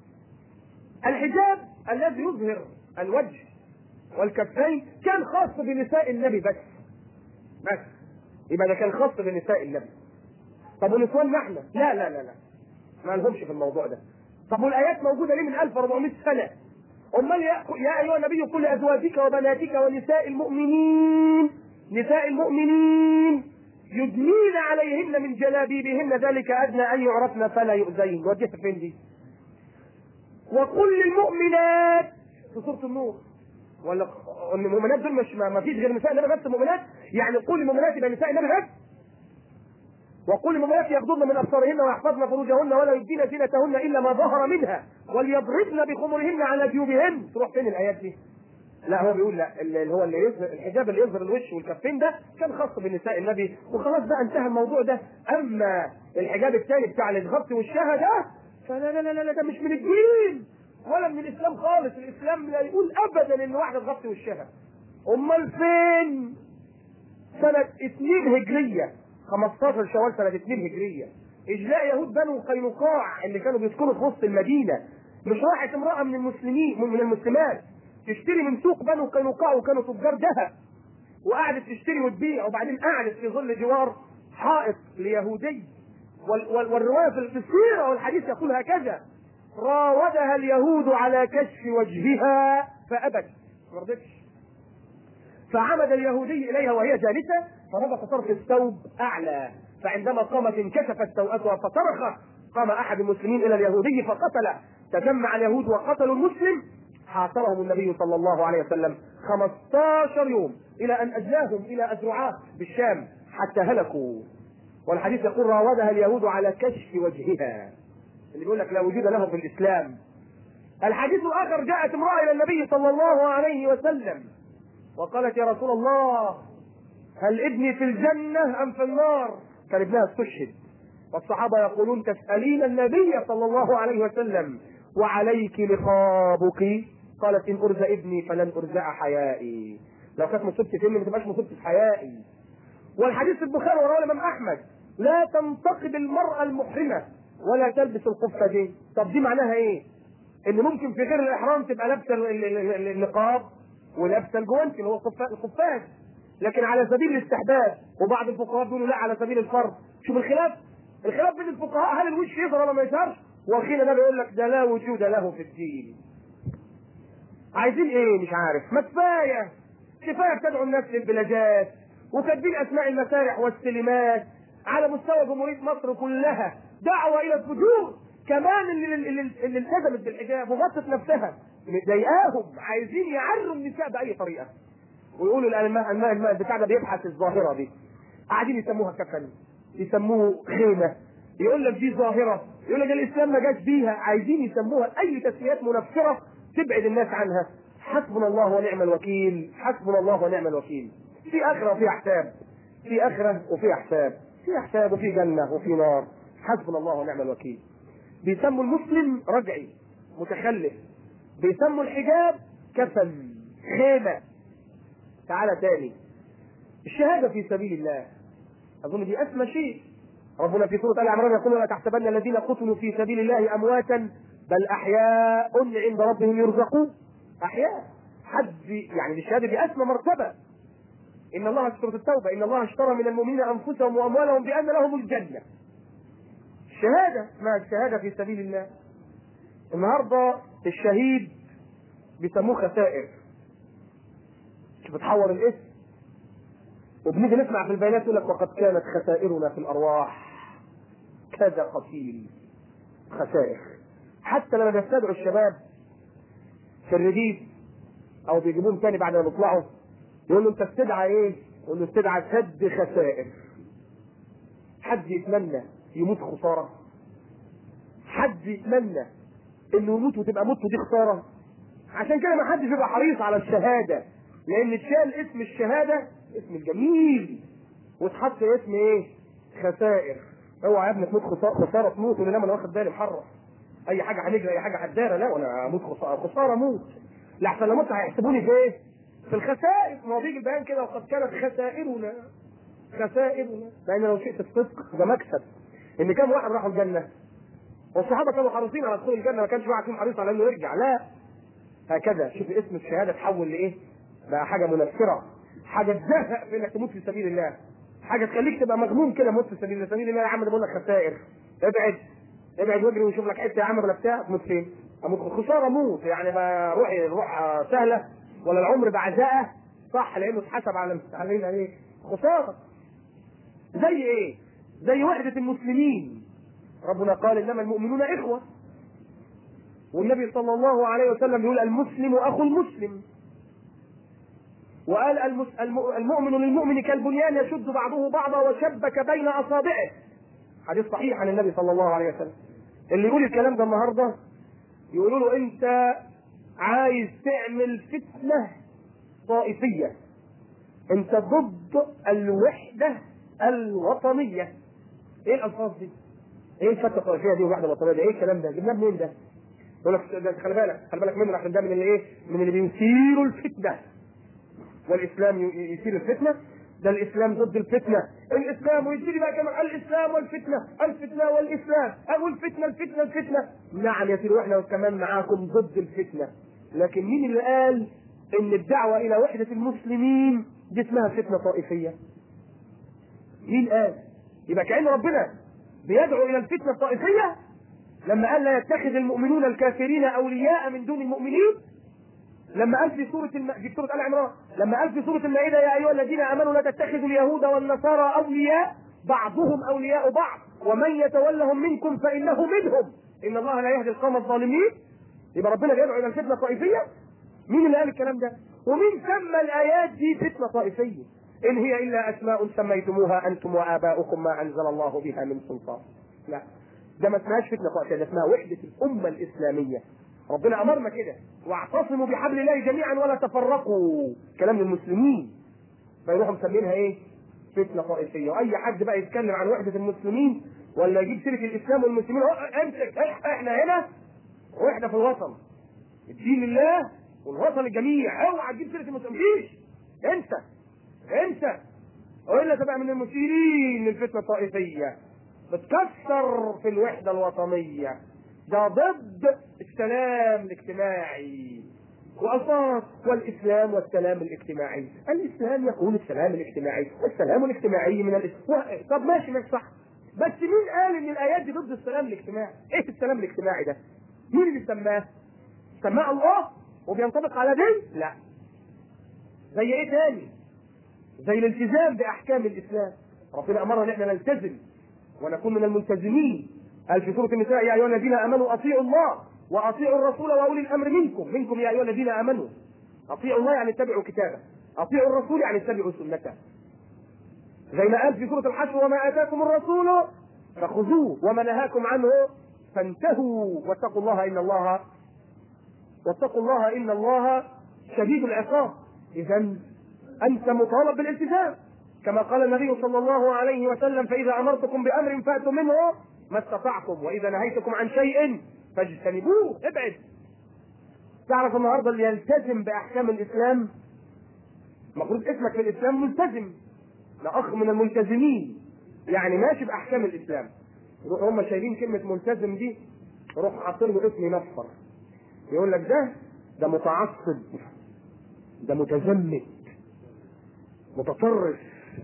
الحجاب الذي يظهر الوجه والكفين كان خاص بنساء النبي بس بس يبقى ده كان خاص بنساء النبي طب ونسواننا احنا لا لا لا لا ما لهمش في الموضوع ده طب والايات موجوده ليه من 1400 سنه امال يا, يا ايها النبي قل لازواجك وبناتك ونساء المؤمنين نساء المؤمنين يدنين عليهن من جلابيبهن ذلك ادنى ان يعرفن فلا يؤذين وديتها فين دي وقل للمؤمنات في سوره النور ولا المؤمنات دول مش ما فيش غير نساء النبي بس المؤمنات يعني قول للمؤمنات يبقى نساء النبي بس وقل للمؤمنات يغضضن من ابصارهن ويحفظن فروجهن ولا يبدين زينتهن الا ما ظهر منها وليضربن بخمرهن على جيوبهن تروح فين الايات دي؟ لا هو بيقول لا اللي هو اللي يظهر الحجاب اللي يظهر الوش والكفين ده كان خاص بنساء النبي وخلاص بقى انتهى الموضوع ده اما الحجاب الثاني بتاع اللي تغطي وشها ده فلا لا لا لا ده مش من الدين ولا من الاسلام خالص الاسلام لا يقول ابدا ان واحده تغطي وشها امال فين سنه 2 هجريه 15 شوال سنه 2 هجريه اجلاء يهود بنو قينقاع اللي كانوا بيسكنوا في وسط المدينه مش راحت امراه من المسلمين من المسلمات تشتري من سوق بنو قينقاع وكانوا تجار ذهب وقعدت تشتري وتبيع وبعدين قعدت في ظل جوار حائط ليهودي وال وال والروايه في السيره والحديث يقول هكذا راودها اليهود على كشف وجهها فابت ما رضتش فعمد اليهودي اليها وهي جالسه فربط طرف الثوب اعلى فعندما قامت انكشفت سوءتها فصرخت قام احد المسلمين الى اليهودي فقتل تجمع اليهود وقتلوا المسلم حاصرهم النبي صلى الله عليه وسلم 15 يوم الى ان اجلاهم الى اذرعاه بالشام حتى هلكوا والحديث يقول راودها اليهود على كشف وجهها اللي بيقول لك لا وجود له في الاسلام الحديث الاخر جاءت امراه الى النبي صلى الله عليه وسلم وقالت يا رسول الله هل ابني في الجنه ام في النار كان ابنها استشهد والصحابه يقولون تسالين النبي صلى الله عليه وسلم وعليك لقابك قالت ان ارزى ابني فلن ارزع حيائي لو كانت مصيبتي فيلم ما تبقاش مصيبتي في حيائي والحديث البخاري ورواه الامام احمد لا تنتقد المراه المحرمه ولا تلبس القفه دي طب دي معناها ايه ان ممكن في غير الاحرام تبقى لابسه ال- ال- ال- النقاب ولابسه الجوانتي اللي هو القفا- القفاز لكن على سبيل الاستحباب وبعض الفقهاء بيقولوا لا على سبيل الفرض شوف الخلاف الخلاف بين الفقهاء هل الوش يظهر ولا ما يظهرش واخينا ده بيقول لك ده لا وجود له في الدين عايزين ايه مش عارف ما كفايه كفايه بتدعو الناس للبلاجات وكاتبين اسماء المسارح والسينمات على مستوى جمهوريه مصر كلها دعوه الى الفجور كمان اللي, اللي, اللي التزمت بالحجاب وغطت نفسها مضايقاهم عايزين يعروا النساء باي طريقه ويقولوا الماء الماء الماء بتاع ده بيبحث الظاهره دي قاعدين يسموها كفن يسموه خيمه يقول لك دي ظاهره يقول لك الاسلام ما جاش بيها عايزين يسموها اي تسميات منفره تبعد الناس عنها حسبنا الله ونعم الوكيل حسبنا الله ونعم الوكيل في اخره وفي حساب في اخره وفي حساب في حساب وفي جنه وفي نار حسبنا الله ونعم الوكيل بيسموا المسلم رجعي متخلف بيسموا الحجاب كفن خيمه تعالى تاني الشهاده في سبيل الله اظن دي اسمى شيء ربنا في سوره ال عمران يقول ولا تحسبن الذين قتلوا في سبيل الله امواتا بل احياء عند ربهم يرزقون احياء حد يعني الشهاده دي اسمى مرتبه ان الله في سوره التوبه ان الله اشترى من المؤمنين انفسهم واموالهم بان لهم الجنه الشهاده اسمها الشهاده في سبيل الله النهارده الشهيد بيسموه خسائر شوف بتحور الاسم وبنيجي نسمع في البيانات يقول لك وقد كانت خسائرنا في الارواح كذا قتيل خسائر حتى لما بيستدعوا الشباب في الرديف او بيجيبوهم تاني بعد ما بيطلعوا يقول له انت استدعى ايه؟ يقول له استدعى سد خسائر حد يتمنى يموت خساره حد يتمنى انه يموت وتبقى موته دي خساره عشان كده ما حدش يبقى حريص على الشهاده لان اتشال اسم الشهاده اسم الجميل واتحط اسم ايه؟ خسائر اوعى يا ابني تموت خساره خساره تموت ولا انا واخد بالي محرف اي حاجه هنجري اي حاجه هتدارى لا وانا اموت خساره خساره موت لحسن لما اموت هيحسبوني في ايه؟ في الخسائر ما هو بيجي البيان كده وقد كانت خسائرنا خسائرنا لان لو شئت الصدق ده مكسب ان كام واحد راحوا الجنه والصحابه كانوا حريصين على دخول الجنه ما كانش واحد فيهم حريص على انه يرجع لا هكذا شوف اسم الشهاده تحول لايه؟ بقى حاجه منفره حاجه تزهق في انك تموت في سبيل الله حاجه تخليك تبقى مغموم كده موت في سبيل الله سبيل الله يا عم ده بقول لك خسائر ابعد ابعد واجري وشوف لك حته يا عم ولا بتاع تموت فين؟ اموت خساره موت يعني ما روحي روح سهله ولا العمر بعزاءه صح لانه اتحسب على علينا ايه؟ خساره زي ايه؟ زي وحده المسلمين ربنا قال انما المؤمنون اخوه والنبي صلى الله عليه وسلم يقول المسلم اخو المسلم وقال المس... الم... المؤمن للمؤمن كالبنيان يشد بعضه بعضا وشبك بين اصابعه حديث صحيح عن النبي صلى الله عليه وسلم اللي يقول الكلام ده النهارده يقولوا له انت عايز تعمل فتنه طائفيه انت ضد الوحده الوطنيه ايه الالفاظ دي؟ ايه الفتنه الطائفيه دي والوحده الوطنيه دي؟ ايه الكلام ده؟ جبناه منين ده؟ يقول لك ده خلي بالك خلي بالك منه عشان ده من اللي ايه؟ من اللي بيثيروا الفتنه والاسلام ي- يثير الفتنه ده الاسلام ضد الفتنه الاسلام ويجي بقى كمان الاسلام والفتنه الفتنه والاسلام او الفتنه الفتنه الفتنه نعم يا سيدي واحنا كمان معاكم ضد الفتنه لكن مين اللي قال ان الدعوه الى وحده المسلمين دي اسمها فتنه طائفيه مين قال يبقى كان ربنا بيدعو الى الفتنه الطائفيه لما قال لا يتخذ المؤمنون الكافرين اولياء من دون المؤمنين لما قال في سورة الم... في سورة آل عمران لما قال في سورة المائدة يا أيها الذين آمنوا لا تتخذوا اليهود والنصارى أولياء بعضهم أولياء بعض ومن يتولهم منكم فإنه منهم إن الله لا يهدي القوم الظالمين يبقى ربنا بيدعو إلى الفتنة الطائفية مين اللي قال الكلام ده؟ ومين سمى الآيات دي فتنة طائفية؟ إن هي إلا أسماء سميتموها أنتم وآباؤكم ما أنزل الله بها من سلطان لا ده ما اسمهاش فتنة طائفية ده اسمها وحدة الأمة الإسلامية ربنا امرنا كده واعتصموا بحبل الله جميعا ولا تفرقوا كلام للمسلمين فيروحوا مسمينها ايه؟ فتنه طائفيه واي حد بقى يتكلم عن وحده المسلمين ولا يجيب سيره الاسلام والمسلمين هو امسك احنا هنا واحنا في الوطن الدين لله والوطن الجميع اوعى تجيب سيره المسلمين مفيش انت انت والا تبقى من المثيرين للفتنه الطائفيه بتكسر في الوحده الوطنيه ده ضد السلام الاجتماعي وأصاب والإسلام والسلام الاجتماعي الإسلام يقول السلام الاجتماعي والسلام الاجتماعي من الإسلام طب ماشي ماشي صح بس مين قال ان الايات دي ضد السلام الاجتماعي ايه السلام الاجتماعي ده مين اللي سماه سماه الله وبينطبق على دين لا زي ايه تاني زي الالتزام باحكام الاسلام ربنا امرنا ان احنا نلتزم ونكون من الملتزمين قال في سوره النساء يا ايها الذين امنوا اطيعوا الله واطيعوا الرسول واولي الامر منكم منكم يا ايها الذين امنوا اطيعوا الله يعني اتبعوا كتابه اطيعوا الرسول يعني اتبعوا سنته زي ما قال في سوره الحشر وما اتاكم الرسول فخذوه وما نهاكم عنه فانتهوا واتقوا الله ان الله واتقوا الله ان الله شديد العقاب اذا انت مطالب بالالتزام كما قال النبي صلى الله عليه وسلم فاذا امرتكم بامر فاتوا منه ما استطعتم واذا نهيتكم عن شيء فاجتنبوه ابعد تعرف النهارده اللي يلتزم باحكام الاسلام المفروض اسمك في الاسلام ملتزم ده اخ من الملتزمين يعني ماشي باحكام الاسلام يروح هم شايلين كلمه ملتزم دي يروح حاطين له اسم نفر يقول لك ده ده متعصب ده متزمت متطرف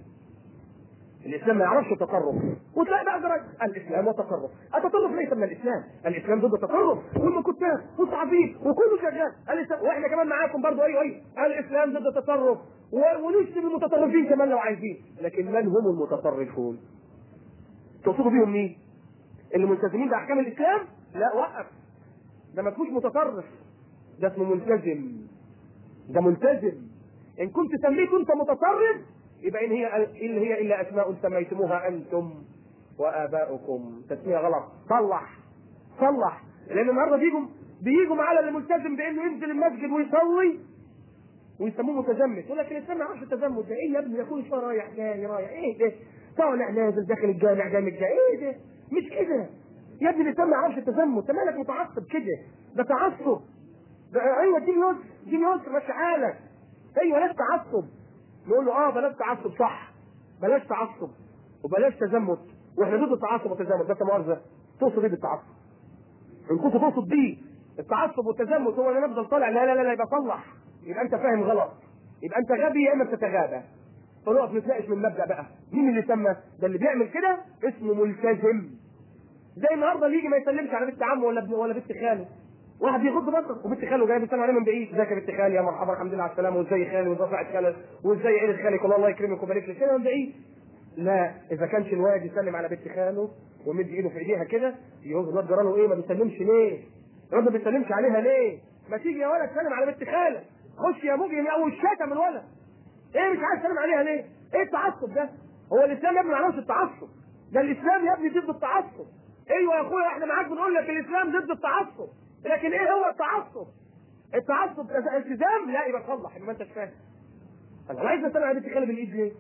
الاسلام ما يعرفش التطرف وتلاقي بقى درجة الاسلام وتطرف التطرف ليس من الاسلام الاسلام ضد التطرف والمكتاب والتعذيب وكله شغال الاسلام واحنا كمان معاكم برضه ايوه ايوه الاسلام ضد التطرف و- ونشتم المتطرفين كمان لو عايزين لكن من هم المتطرفون تقصدوا بيهم مين اللي ملتزمين باحكام الاسلام لا وقف ده ما اسموش متطرف ده اسمه ملتزم ده ملتزم ان كنت سميته انت متطرف يبقى ان هي ان هي الا اسماء سميتموها انتم واباؤكم تسميه غلط صلح صلح لان النهارده بيجوا بيجوا على اللي ملتزم بانه ينزل المسجد ويصلي ويسموه متزمت يقول لك الاسلام ما يعرفش التزمت ده ايه يا ابني ده كل شويه رايح جاي رايح ايه ده طالع نازل داخل الجامع جامع جاي ايه ده مش كده يا ابني الاسلام ما يعرفش التزمت انت مالك متعصب كده ده تعصب ده ايوه دي يسر دي يسر ماشي حالك ايوه لا تعصب نقول له اه بلاش تعصب صح بلاش تعصب وبلاش تزمت واحنا ضد التعصب والتزمت بس مؤاخذه تقصد ايه بالتعصب؟ ان كنت تقصد بيه التعصب والتزمت هو اللي نفضل طالع لا لا لا, لا يبقى صلح يبقى انت فاهم غلط يبقى انت غبي يا اما بتتغابى فنقف نتناقش من المبدا بقى مين اللي سمى ده اللي بيعمل كده اسمه ملتزم زي النهارده اللي يجي ما يسلمش على بنت عمه ولا ابن ولا بنت خاله واحد بيغض بصره وبنت خاله جاي بيسلم عليه من بعيد ازيك يا بنت خالي يا مرحبا الحمد لله على السلامه وازاي خالي وازاي صحه خالك وازاي عيله خالك والله الله يكرمك ويبارك لك كده من بعيد لا اذا كانش الواد يسلم على بنت خاله ويمد ايده في ايديها كده يقول الواد جراله ايه ما بيسلمش ليه؟ الواد ما بيسلمش عليها ليه؟ ما تيجي يا ولد تسلم على بنت خالك خش يا مجرم او الشتم الولد ايه مش عايز تسلم عليها ليه؟ ايه التعصب ده؟ هو الاسلام يا ابني ما يعرفش التعصب ده الاسلام يا ابني ضد التعصب ايوه يا اخويا احنا معاك بنقول لك الاسلام ضد التعصب لكن ايه هو التعصب؟ التعصب ده التزام لا يبقى صلح يبقى ما انتش فاهم انا عايز اسال على بنت خالي بالايد ليه؟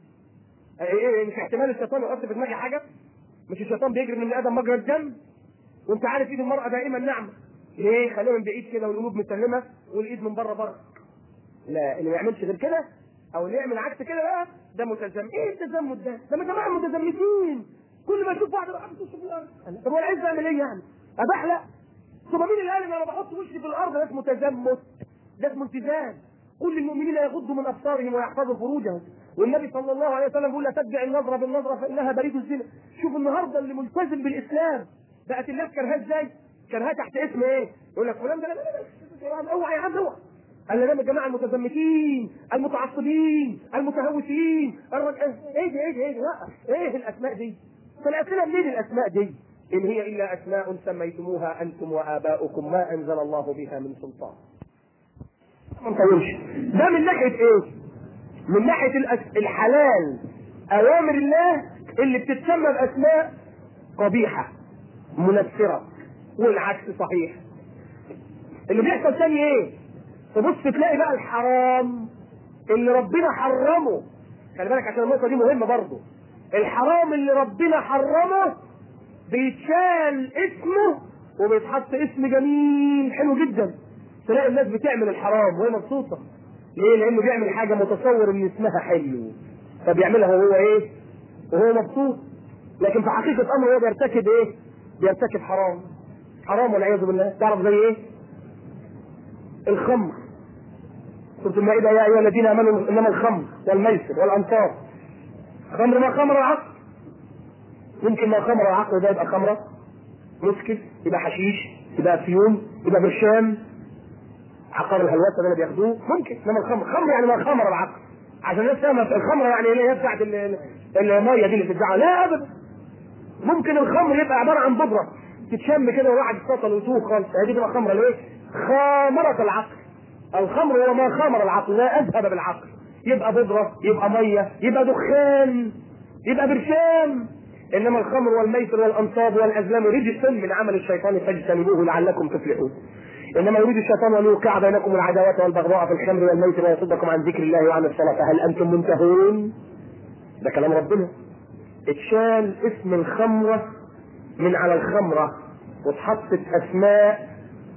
ايه ايه مش احتمال الشيطان يحط في دماغي حاجه؟ مش الشيطان بيجري من ادم مجرى الدم؟ وانت عارف ايد المراه دائما ناعمه ليه؟ خليها من بعيد كده والقلوب مسلمه والايد من بره بره لا اللي ما يعملش غير كده او اللي يعمل عكس كده بقى ده متزم ايه التزمت ده؟ ده ما جماعه متزمتين كل ما اشوف واحده بقى بتوش في الارض طب وانا عايز اعمل ايه يعني؟ ابحلق ثم مين اللي قال ان انا بحط وشي في الارض ده اسمه تزمت ده اسمه التزام قل للمؤمنين يغضوا من ابصارهم ويحفظوا فروجهم والنبي صلى الله عليه وسلم بيقول لا تتبع النظره بالنظره فانها بريد الزنا شوف النهارده اللي ملتزم بالاسلام بقت الناس كرهاه ازاي؟ كرهاه تحت اسم ايه؟ يقول لك فلان ده لا لا لا لا اوعى يا عم اوعى قال لنا الجماعه المتزمتين المتعصبين المتهوسين الرج... ايه ده ايه ده ايه ده وقف ايه الاسماء دي؟ فالاسئله منين الاسماء دي؟ ان هي الا اسماء سميتموها انتم واباؤكم ما انزل الله بها من سلطان. ما نطولش ده من ناحيه ايه؟ من ناحيه الأس... الحلال اوامر الله اللي بتتسمى باسماء قبيحه منفره والعكس صحيح. اللي بيحصل تاني ايه؟ تبص تلاقي بقى الحرام اللي ربنا حرمه خلي بالك عشان النقطه دي مهمه برضه الحرام اللي ربنا حرمه بيتشال اسمه وبيتحط اسم جميل حلو جدا تلاقي الناس بتعمل الحرام وهي مبسوطه ليه؟ لانه بيعمل حاجه متصور ان اسمها حلو فبيعملها وهو ايه؟ وهو مبسوط لكن في حقيقه امره هو بيرتكب ايه؟ بيرتكب حرام حرام والعياذ بالله تعرف زي ايه؟ الخمر سورة المائدة يا أيها الذين آمنوا إنما الخمر والميسر والأنصار خمر ما خمر العقل يمكن ما خمر العقل ده يبقى خمرة مسكت يبقى حشيش يبقى افيون يبقى برشام عقار الهلوسه ده اللي بياخدوه ممكن انما الخمر خمر يعني ما خمر العقل عشان الناس فاهمه الخمره يعني اللي هي بتاعت ال- ال- الميه دي اللي بتتزعل لا ابدا ممكن الخمر يبقى عباره عن بودره تتشم كده وواحد اتصل ويتوه خالص هذه تبقى خمره ليه؟ خامره العقل الخمر هو ما خامر العقل لا اذهب بالعقل يبقى بودره يبقى ميه يبقى دخان يبقى برشام انما الخمر والميسر والانصاب والازلام رجس من عمل الشيطان فاجتنبوه لعلكم تفلحون انما يريد الشيطان ان يوقع بينكم العداوه والبغضاء في الخمر والميسر ويصدكم عن ذكر الله وعن الصلاه فهل انتم منتهون؟ ده كلام ربنا اتشال اسم الخمره من على الخمره واتحطت اسماء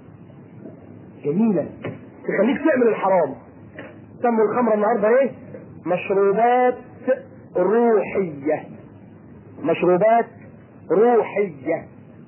جميله تخليك تعمل الحرام سموا الخمره النهارده ايه؟ مشروبات روحيه مشروبات روحيه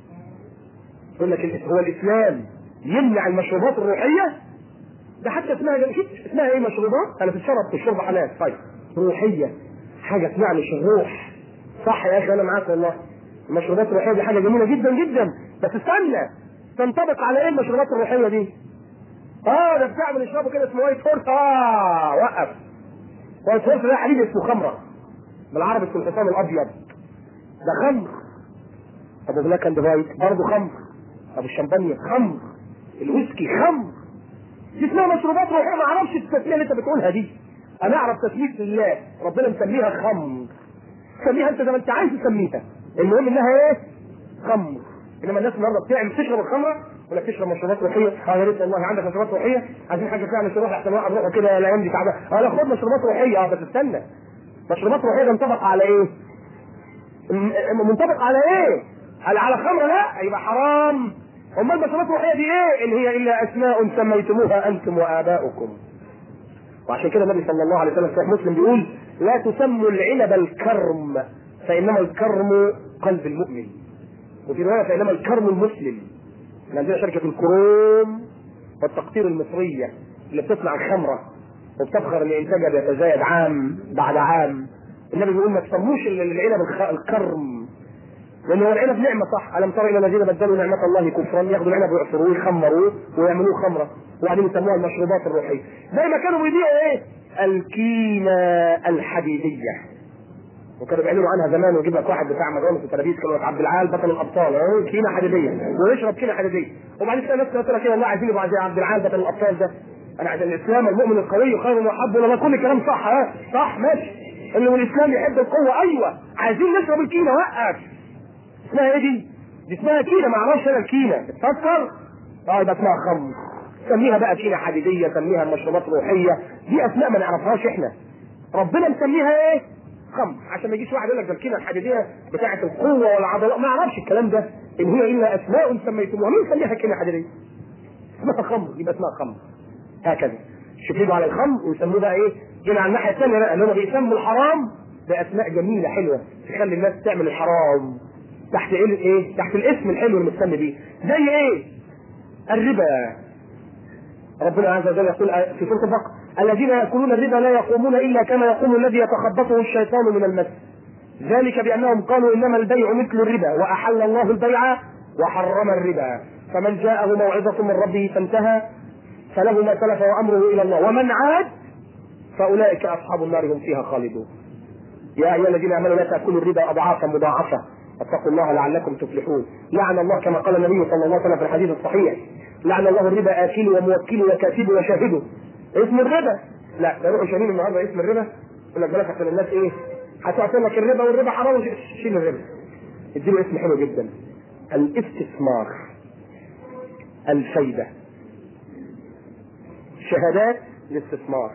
يقول لك ال- هو الاسلام يمنع المشروبات الروحيه ده حتى اسمها شوف اسمها ايه مشروبات انا بتشرب الشرب حلال طيب روحيه حاجه تنعنش الروح صح يا اخي انا معاك والله المشروبات الروحيه دي حاجه جميله جدا جدا بس استنى تنطبق على ايه المشروبات الروحيه دي؟ اه ده بتاع بنشربه كده اسمه وايت هورس اه وقف وايت هورس ده حليب اسمه خمره بالعربي اسمه الحصان الابيض ده خمر ابو بلاك اند وايت برضه خمر ابو الشمبانيا خمر الويسكي خمر دي اسمها مشروبات روحيه ما اعرفش التسميه اللي انت بتقولها دي انا اعرف تسميه الله ربنا مسميها خمر سميها انت زي ما انت عايز تسميها المهم انها ايه خمر انما الناس النهارده بتعمل تشرب الخمره ولا بتشرب مشروبات روحيه اه يا ريت والله عندك مشروبات روحيه عايزين حاجه فيها مشروبات احسن واحد روحه كده الايام دي تعبان اه لا خد مشروبات روحيه اه بس استنى مشروبات روحيه ده منطبق على ايه؟ م- منطبق على ايه؟ هل على خمره لا يبقى حرام امال المشروبات الروحيه دي ايه؟ ان هي الا اسماء سميتموها انتم واباؤكم وعشان كده النبي صلى الله عليه وسلم في صحيح مسلم بيقول لا تسموا العنب الكرم فانما الكرم قلب المؤمن وفي روايه فانما الكرم المسلم احنا عندنا شركه الكروم والتقطير المصريه اللي بتصنع الخمره وبتفخر ان انتاجها بيتزايد عام بعد عام النبي بيقول ما تسموش ال- العنب الخ- الكرم لان هو العنب نعمه صح الم تر الى الذين بدلوا نعمه الله كفرا ياخذوا العنب ويعصروه ويخمروه ويعملوه خمره وبعدين يسموها المشروبات الروحيه زي ما كانوا بيبيعوا ايه؟ الكينه الحديديه وكانوا بيعلنوا عنها زمان ويجيب لك واحد بتاع مدرسه وتلابيس كانوا عبد العال بطل الابطال اه كينه حديديه ويشرب كينه حديديه وبعدين تلاقي ناس تقول لك إيه والله عايزين يبقى زي عبد العال بطل الابطال ده انا عشان الاسلام المؤمن القوي خير واحب ولا كل كلام صح ها صح ماشي انه الاسلام يحب القوه ايوه عايزين نشرب الكينه وقف اسمها ايه دي؟ دي اسمها كينه ما اعرفش انا الكينه تفكر؟ اه يبقى اسمها خمر سميها بقى كينه حديديه سميها مشروبات روحيه دي اسماء ما نعرفهاش احنا ربنا مسميها ايه؟ خمر عشان ما يجيش واحد يقول لك ده الكينه الحديديه بتاعه القوه والعضلات ما اعرفش الكلام ده ان هي الا اسماء سميتموها مين سميها كينه حديديه؟ اسمها خمر يبقى اسمها خمر هكذا شوفوا على الخمر ويسموه بقى ايه؟ جينا على الناحيه الثانيه بقى اللي هم بيسموا الحرام باسماء جميله حلوه تخلي الناس تعمل الحرام تحت ايه ايه؟ تحت الاسم الحلو اللي متسمي بيه زي ايه؟ الربا ربنا عز وجل يقول في سوره البقره الذين ياكلون الربا لا يقومون الا كما يقوم الذي يتخبطه الشيطان من المس ذلك بانهم قالوا انما البيع مثل الربا واحل الله البيع وحرم الربا فمن جاءه موعظه من ربه فانتهى فله ما سلف وامره الى الله ومن عاد فاولئك اصحاب النار هم فيها خالدون يا ايها الذين امنوا لا تاكلوا الربا اضعافا مضاعفه واتقوا الله لعلكم تفلحون لعن الله كما قال النبي صلى الله عليه وسلم في الحديث الصحيح لعن الله الربا اكله وموكله وكاتبه وشاهده اسم الربا لا ده روحوا شايلين النهارده اسم الربا يقول لك بالك عشان الناس ايه هتعطي لك الربا والربا حرام شيل الربا اديله اسم حلو جدا الاستثمار الفايده شهادات الاستثمار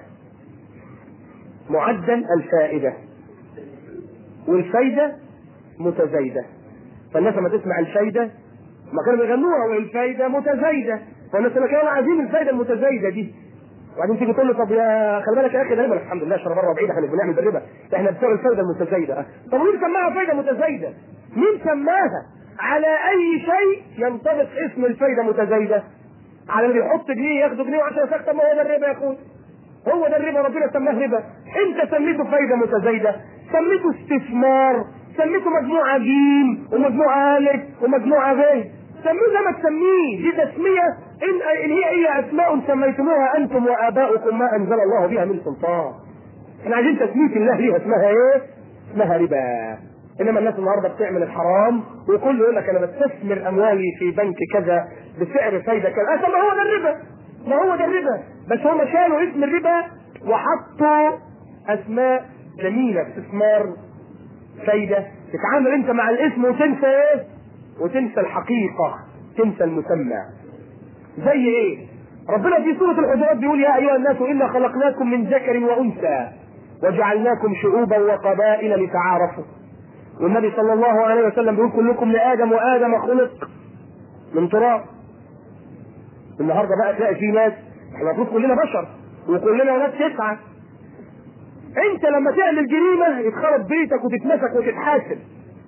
معدل الفائده والفايده متزايده فالناس لما تسمع الفايده ما كانوا بيغنوها والفايده متزايده فالناس لما كانوا عايزين الفايده المتزايده دي وبعدين تيجي تقول له طب يا خلي بالك يا اخي ده ربا الحمد لله شرب بره بعيد احنا بنعمل بالربا احنا بتوع الفايده المتزايده طب مين سماها فايده متزايده؟ مين سماها؟ على اي شيء ينطبق اسم الفايده متزايده؟ على اللي يحط جنيه ياخد جنيه وعشان يسخن ما هو ده الربا يا اخوي هو ده الربا ربنا سماه ربا انت سميته فايده متزايده سميته استثمار سميته مجموعه جيم ومجموعه الف ومجموعه ب سميه زي ما تسميه دي تسميه ان ان هي هي اسماء سميتموها انتم واباؤكم ما انزل الله بها من سلطان احنا عايزين تسميه الله ليها اسمها ايه؟ اسمها ربا انما الناس النهارده بتعمل الحرام وكل يقول لك انا بستثمر اموالي في بنك كذا بسعر فايده كذا أه ما هو ده الربا ما هو ده الربا بس هم شالوا اسم الربا وحطوا اسماء جميله استثمار فايده تتعامل انت مع الاسم وتنسى ايه؟ وتنسى الحقيقه تنسى المسمى زي ايه؟ ربنا في سوره الحجرات بيقول يا ايها الناس انا خلقناكم من ذكر وانثى وجعلناكم شعوبا وقبائل لتعارفوا والنبي صلى الله عليه وسلم بيقول كلكم لادم وادم خلق من تراب النهارده بقى تلاقي في ناس احنا المفروض كلنا بشر وكلنا ولاد تسعه انت لما تعمل جريمه يتخرب بيتك وتتمسك وتتحاسب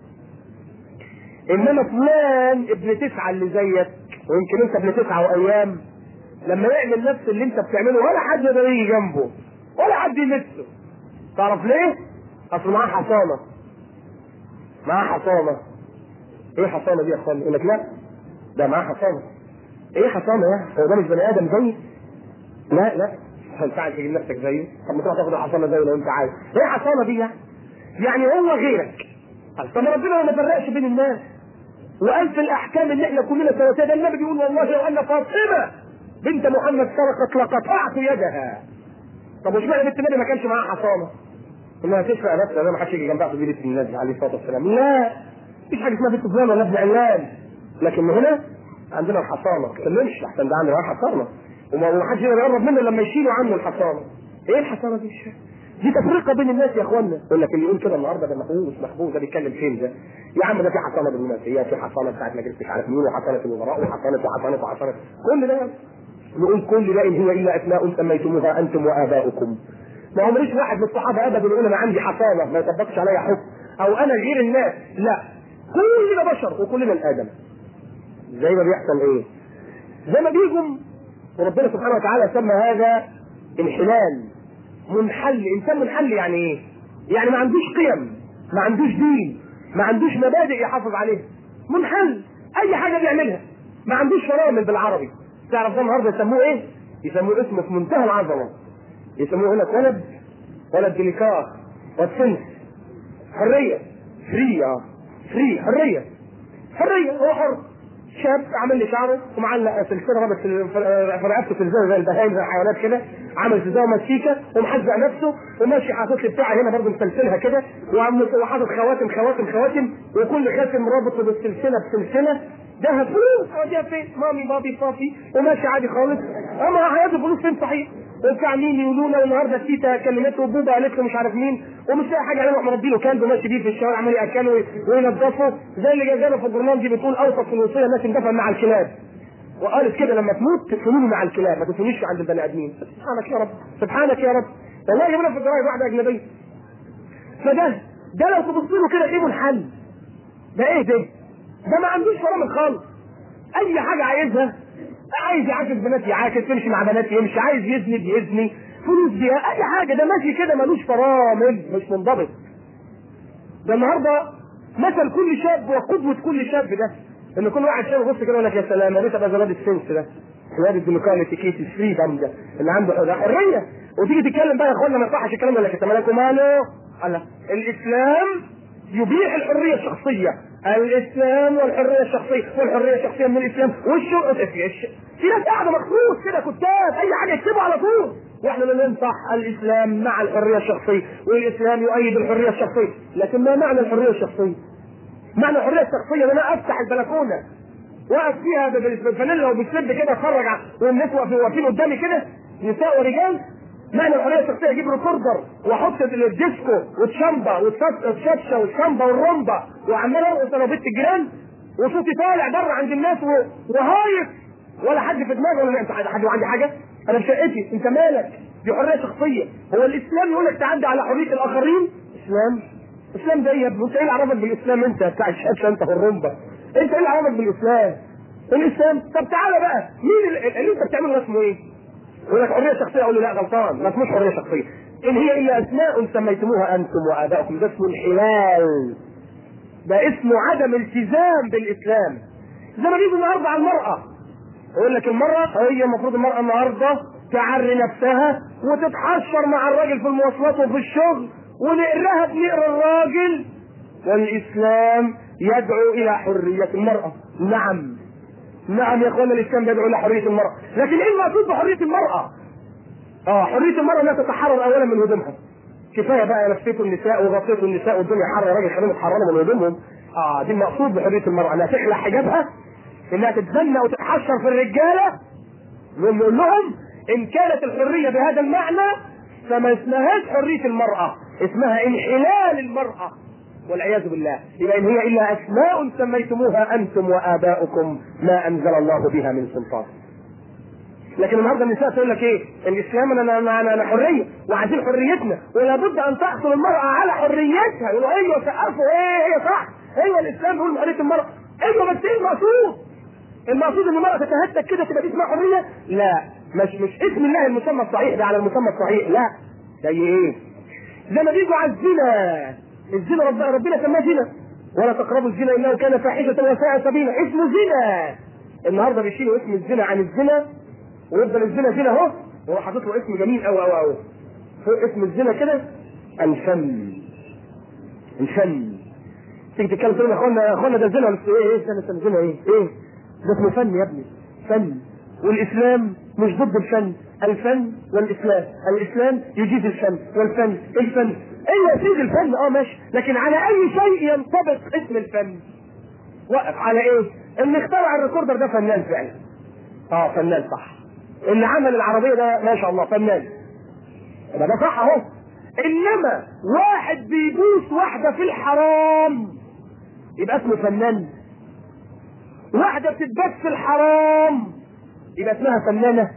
انما فلان ابن تسعه اللي زيك ويمكن انت ابن تسعه وايام لما يعمل نفس اللي انت بتعمله ولا حد يقدر يجي جنبه ولا حد يمسه تعرف ليه؟ اصل معاه حصانه معاه حصانه ايه حصانه دي يا اخوان؟ يقول لك لا ده معاه حصانه ايه حصانه يا هو ده مش بني ادم زيي لا لا ما ينفعش تجيب نفسك زيه طب ما تروح تاخد الحصانه زيه لو انت عايز ايه حصانه دي يعني؟ يعني هو غيرك طب ربنا ما فرقش بين الناس وقال في الاحكام ان احنا كلنا سواسيه ده النبي بيقول والله لو ان فاطمه بنت محمد سرقت لقطعت يدها طب وش معنى بنت النبي ما كانش معاها حصانه؟ انها تشفع نفسها ده ما حدش يجي جنبها في بيت النبي عليه الصلاه والسلام لا مفيش حاجه اسمها بنت فلان ولا ابن علان لكن هنا عندنا الحصانه ما تكلمش احسن ده عنده حصانه وما حدش يقدر يقرب منه لما يشيلوا عنه الحصانه ايه الحصانه دي الشيء دي تفرقه بين الناس يا اخوانا يقول لك اللي يقول كده النهارده ده محبوس محبوس ده بيتكلم فين ده يا عم ده في حصانه بالمناسبه في حصانه بتاعت مجلس مش عارف مين وحصانه الوزراء وحصانه وحصانه وحصانه كل ده نقول كل ده ان هو الا اسماء سميتموها انتم واباؤكم ما هو ماليش واحد من الصحابه ابدا يقول انا عندي حصانه ما يطبقش عليا حكم او انا غير الناس لا كلنا بشر وكلنا الادم زي ما بيحصل ايه زي ما بيجوا وربنا سبحانه وتعالى سمى هذا انحلال منحل انسان منحل يعني ايه يعني ما عندوش قيم ما عندوش دين ما عندوش مبادئ يحافظ عليها منحل اي حاجه بيعملها ما عندوش فرامل بالعربي تعرف ده النهارده يسموه ايه يسموه اسمه في منتهى العظمه يسموه هنا ولد ولد ديليكار والسنس حريه فري اه فري حريه حريه هو حر شاب عامل لي شعره ومعلق سلسله رابط في رقبته سلسله زي البهايم زي الحيوانات كده عامل سلسله مسيكه ومحزق نفسه وماشي حاطط لي بتاعه هنا برضه مسلسلها كده وحاطط خواتم خواتم خواتم وكل خاتم رابطه بالسلسله بسلسله ده فلوس اوديها فين؟ مامي بابي بابي وماشي عادي خالص اما حياته فلوس فين صحيح؟ وبتاع مين يقولوا له النهارده تيتا كلمته وبوبا قالت له مش عارف مين ومش لاقي حاجه يروح مربي له كلب ماشي بيه في الشوارع عمال ياكله وينضفه زي اللي جايبه في البرنامج دي بتقول اوسط في الوصيه الناس تندفن مع الكلاب وقالت كده لما تموت تدفنوني مع الكلاب ما تدفنونيش عند البني ادمين سبحانك يا رب سبحانك يا رب والله يجيبنا في الجرايد واحده اجنبيه فده ده لو تبص له كده ايه الحل ده ايه ده؟ ده ما عندوش فرامل خالص اي حاجه عايزها عايز يعاكس بنات يعاكس يمشي مع بنات يمشي عايز يزني بيزني فلوس بيها اي حاجه ده ماشي كده ملوش فرامل مش منضبط ده النهارده مثل كل شاب وقدوه كل شاب ده ان كل واحد شاب يبص كده يقول لك يا سلام يا ريت ابقى زي الواد السنس ده الواد الديمقراطي كيس فريدم ده اللي عنده حريه وتيجي تتكلم بقى يا اخوانا ما يصحش الكلام ده لك انت مالك وماله؟ الله الاسلام يبيح الحريه الشخصيه الاسلام والحريه الشخصيه والحريه الشخصيه من الاسلام والشرطه في ناس قاعده مخصوص كده كتاب اي حاجه يكتبوا على طول واحنا لا ننصح الاسلام مع الحريه الشخصيه والاسلام يؤيد الحريه الشخصيه لكن ما معنى الحريه الشخصيه؟ معنى الحريه الشخصيه ان انا افتح البلكونه واقف فيها بالفانيلا وبالسلب كده اتفرج والناس واقفين قدامي كده نساء ورجال معنى الحريه الشخصيه اجيب ريكوردر واحط الديسكو والشامبا والشاشه والشامبا والرومبا وعمال ارقص انا وبنت الجيران وصوتي طالع بره عند الناس وهايص ولا حد في دماغه ولا انت حد عندي حاجه انا في شقتي انت مالك دي حريه شخصيه هو الاسلام يقول لك تعدي على حريه الاخرين اسلام اسلام ده إيه يا ابني انت ايه اللي عرفك بالاسلام انت بتاع الشاشه انت والرمبه انت ايه اللي عرفك بالاسلام الاسلام طب تعالى بقى مين اللي, اللي انت بتعمله ده اسمه ايه يقول لك حريه شخصيه اقول له لا غلطان ما اسموش حريه شخصيه ان هي الا اسماء سميتموها انتم واباؤكم ده اسمه انحلال ده اسمه عدم التزام بالاسلام زي ما بيجوا النهارده على المراه يقول لك المراه هي المفروض المراه النهارده تعري نفسها وتتحشر مع الراجل في المواصلات وفي الشغل ونقراها بنقرا الراجل والاسلام يدعو الى حريه المراه نعم نعم يا اخوانا الاسلام يدعو الى حريه المراه لكن ايه المقصود بحريه المراه اه حريه المراه انها تتحرر اولا من هدومها كفايه بقى لفيتوا النساء وغطيتوا النساء والدنيا حر يا راجل خليهم يتحرروا من هدومهم اه دي المقصود بحريه المراه انها تخلع حجابها انها تتبنى وتتحشر في الرجاله نقول لهم ان كانت الحريه بهذا المعنى فما اسمهاش حريه المراه اسمها انحلال المراه والعياذ بالله يبقى ان هي الا اسماء سميتموها انتم واباؤكم ما انزل الله بها من سلطان لكن النهارده النساء تقول لك ايه؟ الاسلام انا انا انا, أنا حريه وعايزين حريتنا ولا بد ان تحصل المراه على حريتها يقولوا ايوه سقفوا ايه هي صح ايوه الاسلام بيقول حريه المراه ايوه بس ايه المقصود؟ المقصود ان المراه تتهتك كده تبقى دي اسمها حريه؟ لا مش مش اسم الله المسمى الصحيح ده على المسمى الصحيح لا زي ايه؟ زي ما بيجوا على الزنا الزنا ربنا ربنا سماه زنا ولا تقربوا الزنا انه كان فاحشه وساء سبيلا اسمه زنا النهارده بيشيلوا اسم الزنا عن الزنا ويفضل الزنا زنا اهو وهو حاطط له اسم جميل قوي قوي قوي فوق اسم الزنا كده الفن الفن تيجي تتكلم تقول يا اخوانا يا اخوانا ده زنا بس ايه ايه استنى استنى زنا ايه ايه ده اسمه فن يا ابني فن والاسلام مش ضد الفن الفن والاسلام الاسلام يجيز الفن والفن الفن ايوه يجيز الفن اه ماشي لكن على اي شيء ينطبق اسم الفن وقف على ايه اللي اخترع الريكوردر ده فنان فعلا اه فنان صح اللي عمل العربيه ده ما شاء الله فنان ده ده صح اهو انما واحد بيبوس واحده في الحرام يبقى اسمه فنان واحده بتتبس في الحرام يبقى اسمها فنانه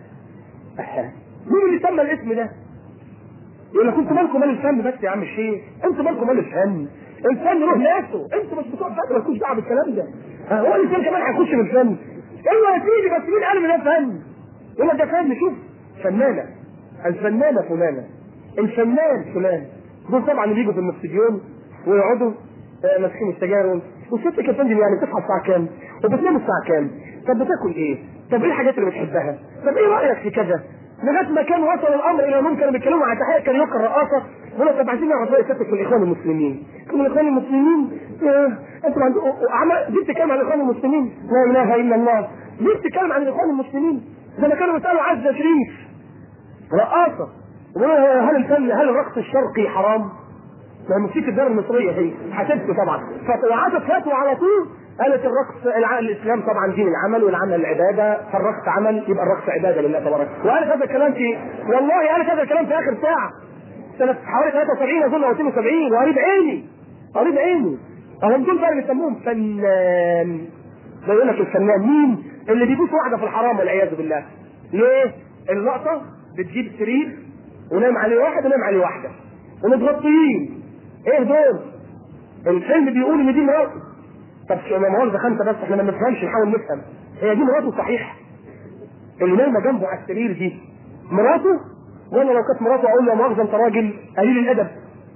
مين اللي سمى الاسم ده يقول لك انتوا مالكم مال الفن بس يا عم الشيخ انتوا مالكم مال الفن الفن له ناسه انتوا مش بتوع فن مالكوش دعوه بالكلام ده هو الانسان كمان هيخش في الفن ايوه يا سيدي بس مين قال ان ده فن يقول لك ده فن شوف فنانه الفنانه فلانه الفنان فلان دول طبعا اللي بيجوا في الاستديون ويقعدوا آه، ماسكين السجاير وستك يا فندم يعني تصحى الساعه كام؟ وبتنام الساعه كام؟ طب بتاكل ايه؟ طب ايه الحاجات اللي بتحبها؟ طب ايه رايك في كذا؟ لغايه ما كان وصل الامر الى انهم كانوا بيتكلموا عن تحيه كان يوقع الرقاصه يقول لك طب عايزين نعرف راي ستك في الاخوان المسلمين. كانوا الاخوان المسلمين آه، انتوا عندكم عمل دي بتتكلم عن الاخوان المسلمين لا اله الا الله. دي بتتكلم عن الاخوان المسلمين زي ما كانوا بيسالوا عزه شريف رقاصه يقولوا هل الفن هل الرقص الشرقي حرام؟ ما هي موسيقى الدار المصريه هي حسبته طبعا فطلعت فتوى على طول قالت الرقص الع- الاسلام طبعا دين العمل والعمل العباده فالرقص عمل يبقى الرقص عباده لله تبارك وقالت هذا الكلام في والله قالت هذا الكلام في اخر ساعه سنه حوالي 73 اظن او 72 وقريب عيني قريب عيني هم دول بقى اللي بيسموهم فنان ده يقول لك الفنان مين اللي بيبوس واحده في الحرام والعياذ بالله ليه اللقطه بتجيب سرير ونام عليه واحد ونام عليه واحده ومتغطيين ايه دول الفيلم بيقول ان دي مراته طب شو ما مؤاخذه خمسه بس احنا ما بنفهمش نحاول نفهم هي دي مراته صحيح اللي نايمه جنبه على السرير دي مراته وانا لو كانت مراته اقول له مؤاخذه انت راجل قليل الادب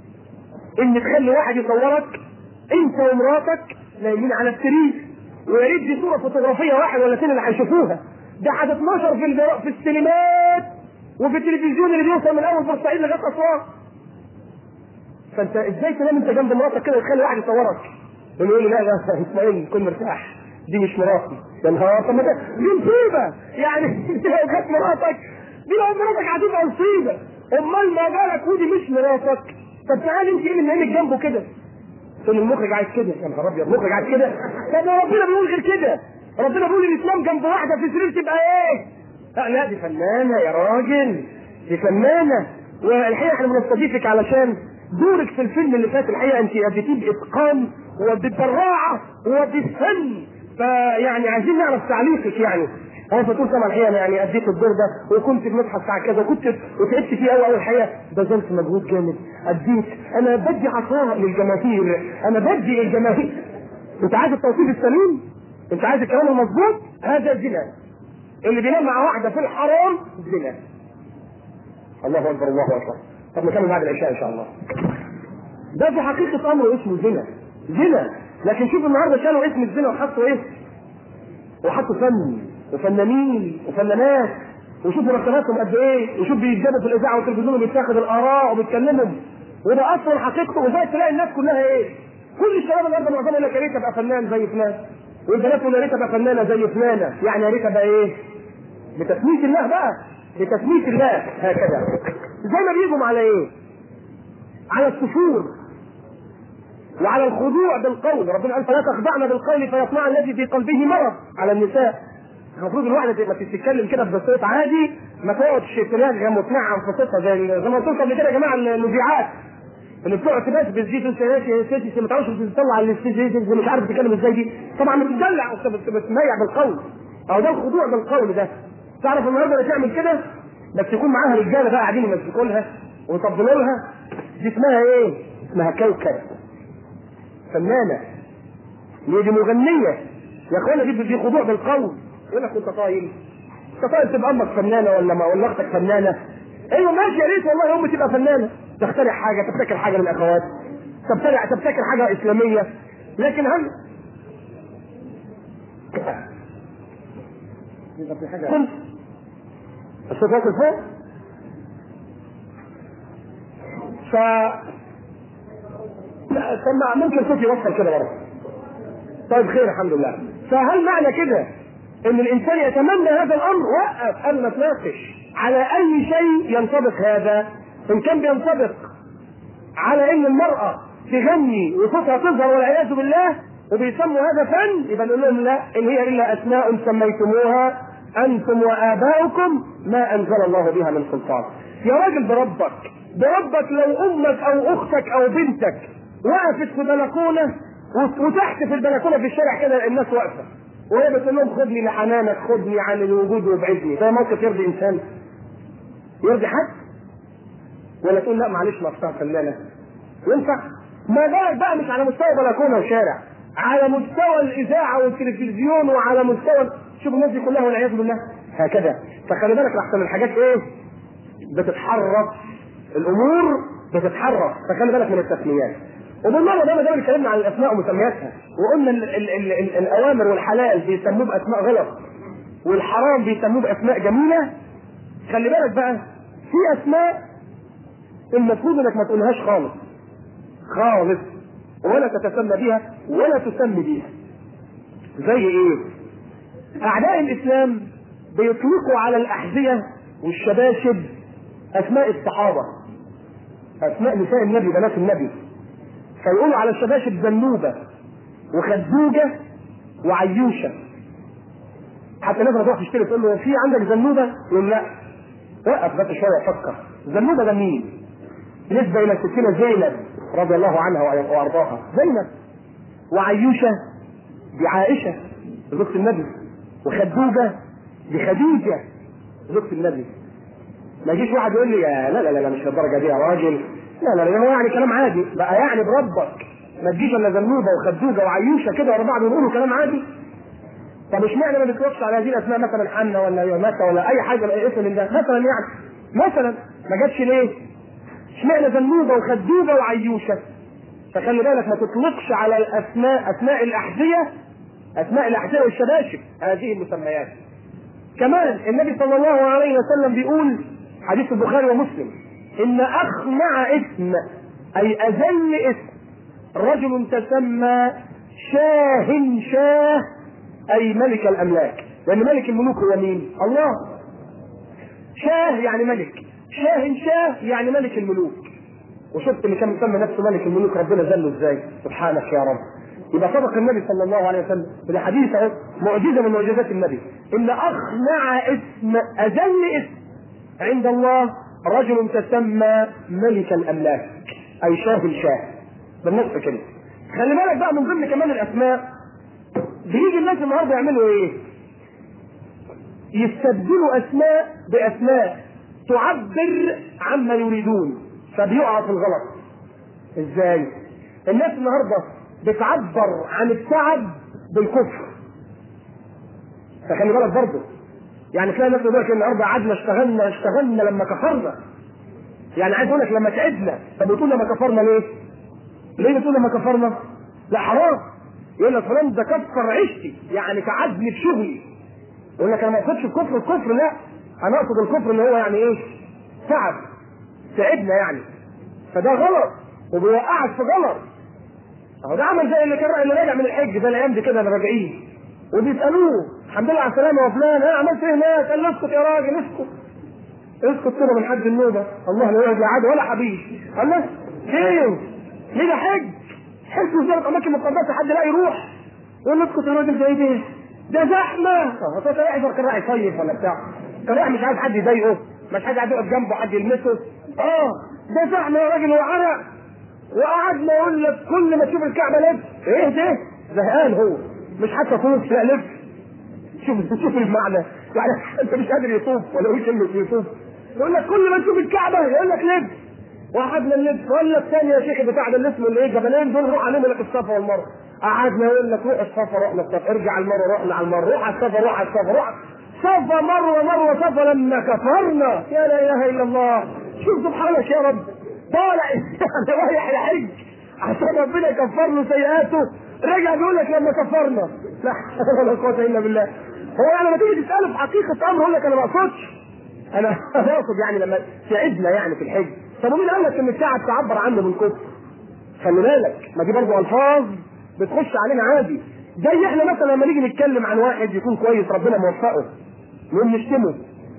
ان تخلي واحد يصورك انت ومراتك نايمين على السرير ويا ريت دي صوره فوتوغرافيه واحد ولا اثنين اللي هيشوفوها ده هتتنشر في البر- في السينمات وفي التلفزيون اللي بيوصل من اول بورسعيد لغايه اسوان فانت ازاي تنام انت جنب مراتك كده وتخلي واحد يصورك يقول لي لا لا اسماعيل كن مرتاح دي مش مراتي يا نهار طب ما ده دي مصيبه يعني لو كانت مراتك دي لو مراتك هتبقى مصيبه امال ما بالك ودي مش مراتك طب تعالي انت ايه اللي نايمك جنبه كده تقول المخرج عايز كده يا نهار ابيض المخرج عايز كده طب ما ربنا بيقول غير كده ربنا بيقول الاسلام جنب واحده في سرير تبقى ايه لا لا دي فنانه يا راجل دي فنانه والحقيقه احنا بنستضيفك علشان دورك في الفيلم اللي فات الحقيقه انت اديتيه باتقان وبالبراعه وبالفن فيعني عايزين نعرف تعليقك يعني انا فتقول طبعا الحقيقه انا يعني اديت الدور ده وكنت في متحف الساعه كذا وكنت وتعبت فيه قوي قوي الحقيقه بذلت مجهود جامد اديت انا بدي عطاء للجماهير انا بدي الجماهير انت عايز التوصيف السليم انت عايز الكلام المظبوط هذا زنا اللي بينام مع واحده في الحرام زنا الله اكبر الله اكبر طب نكمل بعد العشاء ان شاء الله ده في حقيقه امر اسمه زنا زنا لكن شوف النهارده شالوا اسم الزنا وحطوا ايه وحطوا فن وفنانين وفنانات وشوف مرتباتهم قد ايه وشوف بيتجابوا في الاذاعه والتلفزيون وبيتاخد الاراء وبيتكلموا وده اصلا حقيقته وزي تلاقي الناس كلها ايه كل الشباب النهارده معظمهم يقول لك يا ريت ابقى فنان زي فلان والبنات يقول يا ريت ابقى فنانه زي فلانه يعني يا ريت ابقى ايه بتسميه الله بقى بتسميه الله هكذا زي ما بيجوا على ايه على السفور وعلى الخضوع بالقول ربنا قال فلا تخضعن بالقول فيطمع الذي في قلبه مرض على النساء المفروض الواحده ما تتكلم كده بصوت عادي ما تقعدش تلغم وتنعم في صوتها زي زي ما قلت قبل كده يا جماعه المذيعات اللي بتقعد تبات بالزيت والسياسي ما تعرفش تطلع الاستيج مش عارف تتكلم ازاي دي طبعا بتدلع بتميع بالقول او ده الخضوع بالقول ده تعرف النهارده اللي تعمل كده بس يكون معاها رجاله بقى قاعدين يمسكوا لها ويطبلوا لها دي اسمها ايه؟ اسمها كوكب فنانه هي دي مغنيه يا اخوانا دي دي خضوع بالقول يقول لك انت طايل انت طايل تبقى امك فنانه ولا ما ولا اختك فنانه ايوه ماشي يا ريت والله امي تبقى فنانه تخترع حاجه تبتكر حاجه للاخوات تبتكر تبتكر حاجه اسلاميه لكن هل كنت الصوت واصل فوق ف سمع ممكن صوتي يوصل كده برضه طيب خير الحمد لله فهل معنى كده ان الانسان يتمنى هذا الامر وقف قبل ما تناقش على اي شيء ينطبق هذا ان كان بينطبق على ان المراه تغني وصوتها تظهر والعياذ بالله وبيسموا هذا فن يبقى نقول لهم لا ان هي الا اسماء سميتموها انتم واباؤكم ما انزل الله بها من سلطان يا راجل بربك بربك لو امك او اختك او بنتك وقفت في بلكونه وتحت في البلكونه في الشارع كده الناس واقفه وهي بتقول لهم خدني لحنانك خدني عن الوجود وابعدني ده موقف يرضي انسان يرضي حد ولا تقول لا معلش ما فنانه ينفع ما بالك بقى مش على مستوى بلكونه وشارع على مستوى الاذاعه والتلفزيون وعلى مستوى شوف الناس دي كلها والعياذ بالله هكذا فخلي بالك لحسن الحاجات ايه بتتحرك الامور بتتحرك فخلي بالك من التسميات وبالمره ده ما دام اتكلمنا عن الاسماء ومسمياتها وقلنا ال ال ال ال الاوامر والحلال بيسموه باسماء غلط والحرام بيسموه باسماء جميله خلي بالك بقى في اسماء المفروض انك ما تقولهاش خالص خالص ولا تتسمى بها ولا تسمي بها زي ايه اعداء الاسلام بيطلقوا على الاحذيه والشباشب اسماء الصحابه اسماء نساء النبي بنات النبي فيقولوا على الشباشب زنوبه وخدوجه وعيوشه حتى الناس تروح تشتري تقول له في عندك زنوبه؟ يقول لا وقف بس شويه فكر زنوبه ده مين؟ نسبه الى الستينه زينب رضي الله عنها وارضاها زينب وعيوشه دي عائشه زوجة النبي وخدوجه دي خديجه زوجة النبي ما يجيش واحد يقول لي لا لا لا, لا مش للدرجه دي يا راجل لا لا لا هو يعني كلام عادي بقى يعني بربك ما تجيش الا زنوبه وخدوجه وعيوشه كده ورا بعض ونقولوا كلام عادي طب اشمعنى ما بتوقفش على هذه الاسماء مثلا حنة ولا مكة ولا اي حاجه اي اسم من ده مثلا يعني مثلا ما جاتش ليه؟ اشمعنى زنوبه وخدوجه وعيوشه؟ فخلي بالك ما تطلقش على الاسماء اسماء الاحذيه اسماء الاحذيه والشباشب هذه المسميات. كمان النبي صلى الله عليه وسلم بيقول حديث البخاري ومسلم ان اخمع اسم اي اذل اسم رجل تسمى شاه شاه اي ملك الاملاك لان ملك الملوك هو مين الله شاه يعني ملك شاه شاه يعني ملك الملوك وشفت اللي كان مسمى نفسه ملك الملوك ربنا ذله ازاي سبحانك يا رب يبقى صدق النبي صلى الله عليه وسلم في الحديث اهو معجزه من معجزات النبي ان اخنع اسم اذل اسم عند الله رجل تسمى ملك الاملاك اي شاه الشاه بالنص كده خلي بالك بقى من ضمن كمان الاسماء بيجي الناس النهارده يعملوا ايه؟ يستبدلوا اسماء باسماء تعبر عما يريدون فبيقعوا في الغلط ازاي الناس النهارده بتعبر عن التعب بالكفر فخلي بالك برضه يعني تلاقي الناس يقول لك النهارده قعدنا اشتغلنا اشتغلنا لما كفرنا يعني عايز اقول لك لما تعبنا طب بتقول لما كفرنا ليه؟ ليه بتقول لما كفرنا؟ لا حرام يقول لك فلان ده كفر عيشتي يعني تعبني في شغلي يقول لك انا ما اقصدش الكفر الكفر لا انا اقصد الكفر اللي هو يعني ايه؟ تعب تعبنا يعني فده غلط وبيوقعك في غلط اهو ده عمل زي اللي كان اللي راجع من الحج ده الايام دي كده اللي راجعين وبيسالوه الحمد لله على السلامه يا فلان ها عملت ايه هناك؟ قال له اسكت يا راجل اسكت اسكت كده من حد النوبه الله لا يرجع عاد ولا حبيب قال له ليه؟ ليه ده حج؟ حج وزاره اماكن مقدسه حد لا يروح يقول له اسكت يا راجل ده ايه ده؟ ده زحمه هو كان رايح كان رايح يصيف ولا بتاع كان رايح مش عايز حد يضايقه مش حد عايز يقف جنبه حد يلمسه اه ده زحمه يا راجل وعرق وقعدنا يقول لك كل ما تشوف الكعبه لف ايه ده؟ زهقان هو مش حتى طوف لا لف شوف شوف المعنى يعني انت مش قادر يطوف ولا يقول كلمه يطوف يقول لك كل ما تشوف الكعبه يقول لك لف وقعدنا نلف ولا الثاني يا شيخ بتاع ده اللي اسمه اللي ايه جبلين دول روح عليهم لك الصفا والمروه قعدنا يقول لك روح الصفا رحنا الصفا ارجع المروه رحنا على المروه روح على الصفا روح على الصفا روح صفا مروه مروه صفا لما كفرنا يا لا اله الا الله شوف سبحانك يا رب طالع رايح الحج عشان ربنا يكفر له سيئاته رجع بيقول لك لما كفرنا لا حول ولا قوه الا بالله هو يعني لما تيجي تساله في حقيقه امر يقول لك انا ما اقصدش انا اقصد يعني لما تعبنا يعني في الحج طب ومين قال لك ان التعب تعبر عنه بالكفر خلي بالك ما دي برضه الفاظ بتخش علينا عادي زي احنا مثلا لما نيجي نتكلم عن واحد يكون كويس ربنا موفقه نقوم نشتمه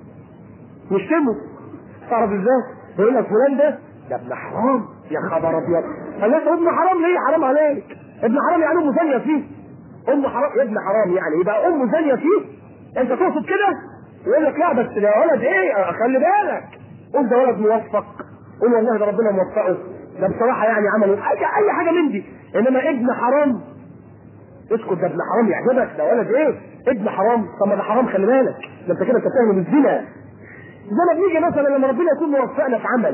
نشتمه تعرف ازاي؟ يقول لك فلان ده ده ابن حرام يا خبر ابيض قال لك ابن حرام ليه حرام عليك ابن حرام يعني امه زانيه فيه ام حرام ابن حرام يعني يبقى امه زانيه فيه انت تقصد كده يقول لك لا بس ده ولد ايه خلي بالك قول ده ولد موفق قول والله ده ربنا موفقه ده بصراحه يعني عملوا اي اي حاجه من دي انما ابن حرام اسكت ده ابن حرام يعجبك ده ولد ايه ابن حرام طب ما ده حرام خلي بالك ده انت كده تتهم بالزنا زي ما بنيجي مثلا لما ربنا يكون موفقنا في عمل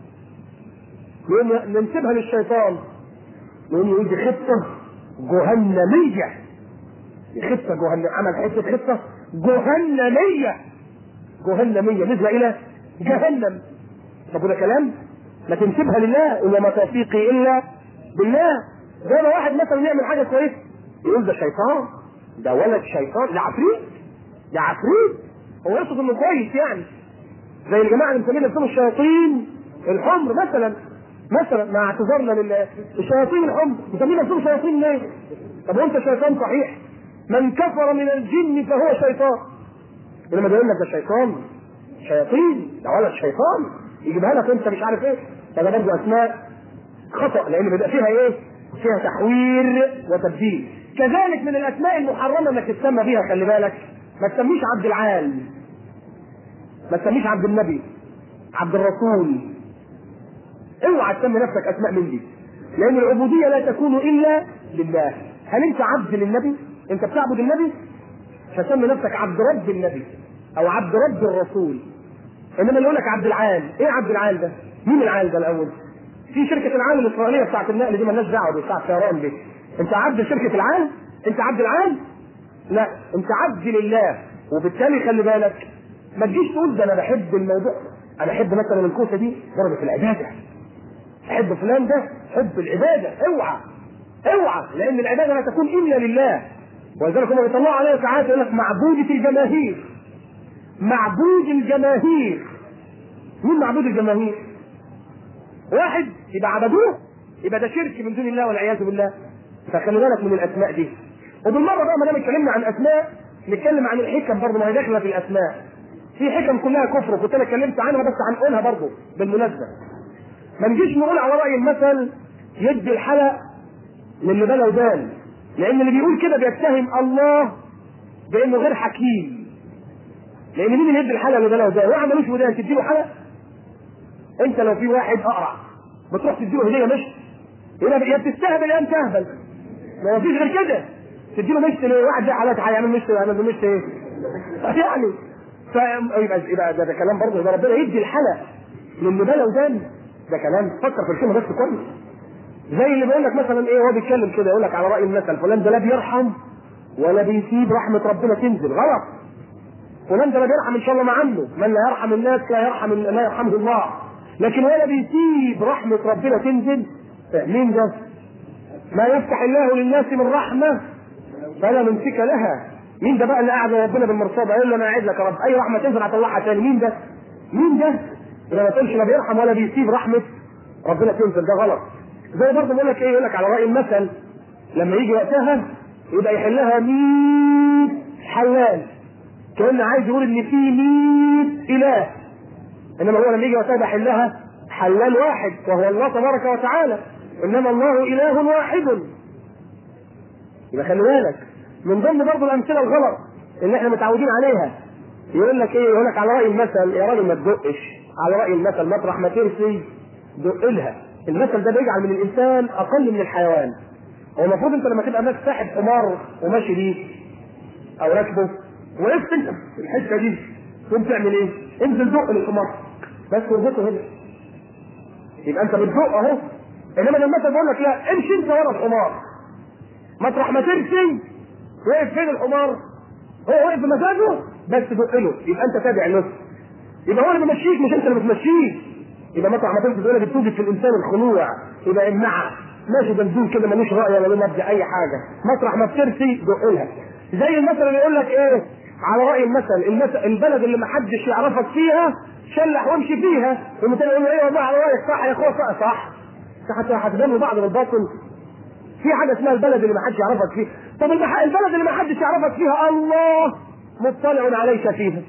نقوم ننسبها للشيطان نقوم يقول دي خطه جهنميه دي خطه جهنم عمل حته خطه جهنميه جهنميه نسبه الى جهنم طب وده كلام ما تنسبها لله وما توفيقي الا بالله زي ما واحد مثلا يعمل حاجه كويسه يقول ده شيطان ده ولد شيطان ده عفريت ده عفريت هو يقصد انه كويس يعني زي الجماعه اللي مسمين نفسهم الشياطين الحمر مثلا مثلا مع اعتذارنا للشياطين الحمر مسمين نفسهم شياطين ليه؟ طب وانت شيطان صحيح من كفر من الجن فهو شيطان لما يقول لك ده شيطان شياطين ده ولد شيطان يجيبها لك انت مش عارف ايه فده برضه اسماء خطا لان بيبقى فيها ايه؟ فيها تحوير وتبديل كذلك من الاسماء المحرمه انك تسمى بيها خلي بالك ما تسميش عبد العال ما تسميش عبد النبي عبد الرسول اوعى تسمي نفسك اسماء من دي لان العبوديه لا تكون الا لله هل انت عبد للنبي انت بتعبد النبي فسمي نفسك عبد رب النبي او عبد رب الرسول انما اللي يقول لك عبد العال ايه عبد العال ده مين العال ده الاول في شركه العال الاسرائيليه بتاعت النقل دي مالناش دعوه دي بتاعت الطيران دي انت عبد شركه العال انت عبد العال لا انت عبد لله وبالتالي خلي بالك ما تجيش تقول ده انا بحب الموضوع انا احب مثلا الكوسه دي درجه العباده احب فلان ده حب العباده اوعى اوعى لان العباده لا تكون الا لله ولذلك هم بيطلعوا عليها ساعات يقول لك معبودة الجماهير معبود الجماهير مين معبود الجماهير؟ واحد يبقى عبدوه يبقى ده شرك من دون الله والعياذ بالله فخلي بالك من الاسماء دي وبالمره بقى ما دام اتكلمنا عن اسماء نتكلم عن الحكم برضه ما هي داخله في الاسماء في حكم كلها كفر وكنت انا اتكلمت عنها بس هنقولها برضه بالمناسبه ما نجيش نقول على راي المثل يدي الحلق للي بلا ودان لان اللي بيقول كده بيتهم الله بانه غير حكيم لان مين اللي يدي الحلق اللي بلا ودان واحد ملوش ودان تديله حلق انت لو في واحد اقرع بتروح تديله هديه مش يبقى يا بتستهبل يا تهبل ما فيش غير كده تديله مشت ليه واحد زي حالات هيعمل مشت يعمل مشت ايه يعني فيبقى يبقى ده, ده كلام برضه ده ربنا يدي الحلق للي بلا ودان ده كلام فكر في الكلمه بس كويس زي اللي بيقول لك مثلا ايه هو بيتكلم كده يقول لك على راي المثل فلان ده لا بيرحم ولا بيسيب رحمه ربنا تنزل غلط فلان ده لا بيرحم ان شاء الله مع عنه من لا يرحم الناس لا يرحم لا يرحمه الله لكن ولا بيسيب رحمه ربنا تنزل مين ده؟ ما يفتح الله للناس من رحمه فلا ممسك لها مين ده بقى اللي قاعد ربنا بالمرصاد قال له انا قاعد لك يا رب اي رحمه تنزل هطلعها تاني مين ده؟ مين ده؟ يبقى ما تقولش لا بيرحم ولا بيسيب رحمه ربنا تنزل ده غلط زي برضه بيقول لك ايه يقول لك على راي المثل لما يجي وقتها يبقى يحلها 100 حلال كان عايز يقول ان في 100 اله انما هو لما يجي وقتها يحلها حلال واحد وهو الله تبارك وتعالى انما الله اله واحد يبقى خلي بالك من ضمن برضه الامثله الغلط اللي احنا متعودين عليها يقول لك ايه يقول لك على راي المثل يا راجل ما تدقش على راي المثل مطرح ما ترسي دق لها المثل ده بيجعل من الانسان اقل من الحيوان هو المفروض انت لما تبقى ماسك ساحب حمار وماشي بيه او راكبه وقفت انت في الحته دي تقوم تعمل ايه؟ انزل دق للحمار بس واربطه هنا يبقى انت بتدق اهو انما لما المثل بيقول لك لا امشي انت ورا الحمار مطرح ما تمشي وقف فين الحمار؟ هو واقف بمزاجه بس دق له يبقى انت تابع له يبقى هو اللي بيمشيك مش انت اللي بتمشيه يبقى مطرح ما تمشي تقول بتوجد في الانسان الخنوع يبقى امنعه ماشي بنزول كده ملوش راي ولا له مبدا اي حاجه مطرح ما بترسي دق لها زي المثل اللي يقول لك ايه على راي المثل المثل البلد اللي ما حدش يعرفك فيها شلح وامشي فيها والمثال يقول له ايه والله على رايك صح يا اخويا صح صح حتى هتبانوا بعض بالباطل في حاجه اسمها البلد اللي ما حدش يعرفك فيها طب المح... البلد اللي ما حدش يعرفك فيها الله مطلع عليك فيها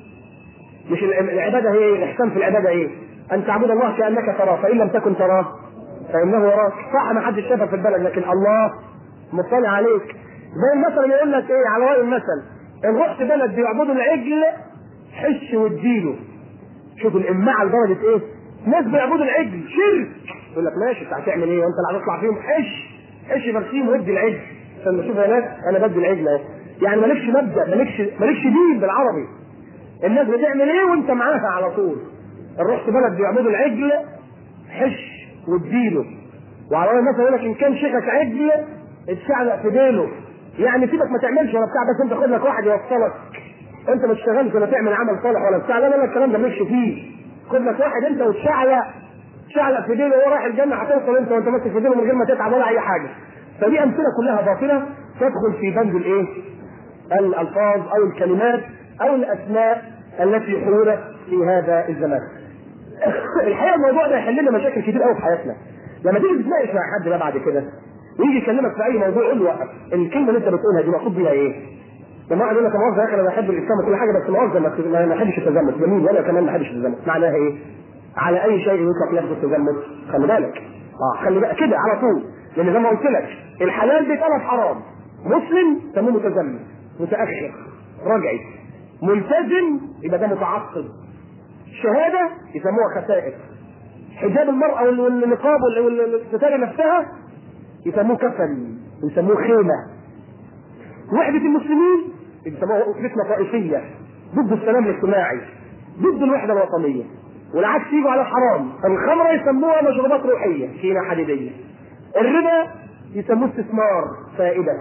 مش العباده هي ايه الاحسان في العباده ايه ان تعبد الله كانك تراه فان لم تكن تراه فانه يراك صح ما حدش شافك في البلد لكن الله مطلع عليك زي المثل اللي يقول لك ايه على راي المثل ان رحت بلد بيعبدوا العجل حش واديله شوف الامعه لدرجه ايه ناس بيعبدوا العجل شرك يقول لك ماشي انت هتعمل ايه وانت اللي هتطلع فيهم حش حش برسيم وادي العجل عشان نشوف يا ناس انا بدي العجل اهو يعني مالكش مبدا مالكش مالكش دين بالعربي الناس بتعمل ايه وانت معاها على طول رحت بلد بيعبدوا العجل حش واديله وعلى راي مثلا يقول لك ان كان شيخك عجل اتشعلق في ديله يعني سيبك ما تعملش ولا بتاع بس انت خد لك واحد يوصلك انت ما تشتغلش ولا تعمل عمل صالح ولا بتاع لا لا الكلام ده مالكش فيه خد لك واحد انت وتشعلق تشعلق في ديله وهو رايح الجنه هتوصل انت وانت ماسك في ديله من غير ما تتعب ولا اي حاجه فدي امثله كلها باطله تدخل في بند الايه؟ الالفاظ او الكلمات او الاسماء التي حولت في هذا الزمان. الحقيقه الموضوع ده يحل لنا مشاكل كتير قوي في حياتنا. لما تيجي تتناقش مع حد بقى بعد كده ويجي يكلمك في اي موضوع قول له وقف الكلمه اللي انت بتقولها دي مقصود بيها ايه؟ لما واحد يقول لك مؤاخذه يا اخي انا بحب الاسلام وكل حاجه بس مؤاخذه ما بحبش التزمت جميل وانا كمان ما بحبش التزمت معناها ايه؟ على اي شيء يطلق لفظ التزمت خلي بالك اه خلي بالك كده على طول لان زي ما قلت لك الحلال بيتقلب حرام مسلم سموه متزمت متاخر رجعي ملتزم يبقى ده متعصب شهاده يسموها خسائر حجاب المرأة والنقاب والستارة نفسها يسموه كفن يسموه خيمة وحدة المسلمين يسموها فتنة طائفية ضد السلام الاجتماعي ضد الوحدة الوطنية والعكس يجوا على الحرام الخمرة يسموها مشروبات روحية كينة حديدية الربا يسموه استثمار فائدة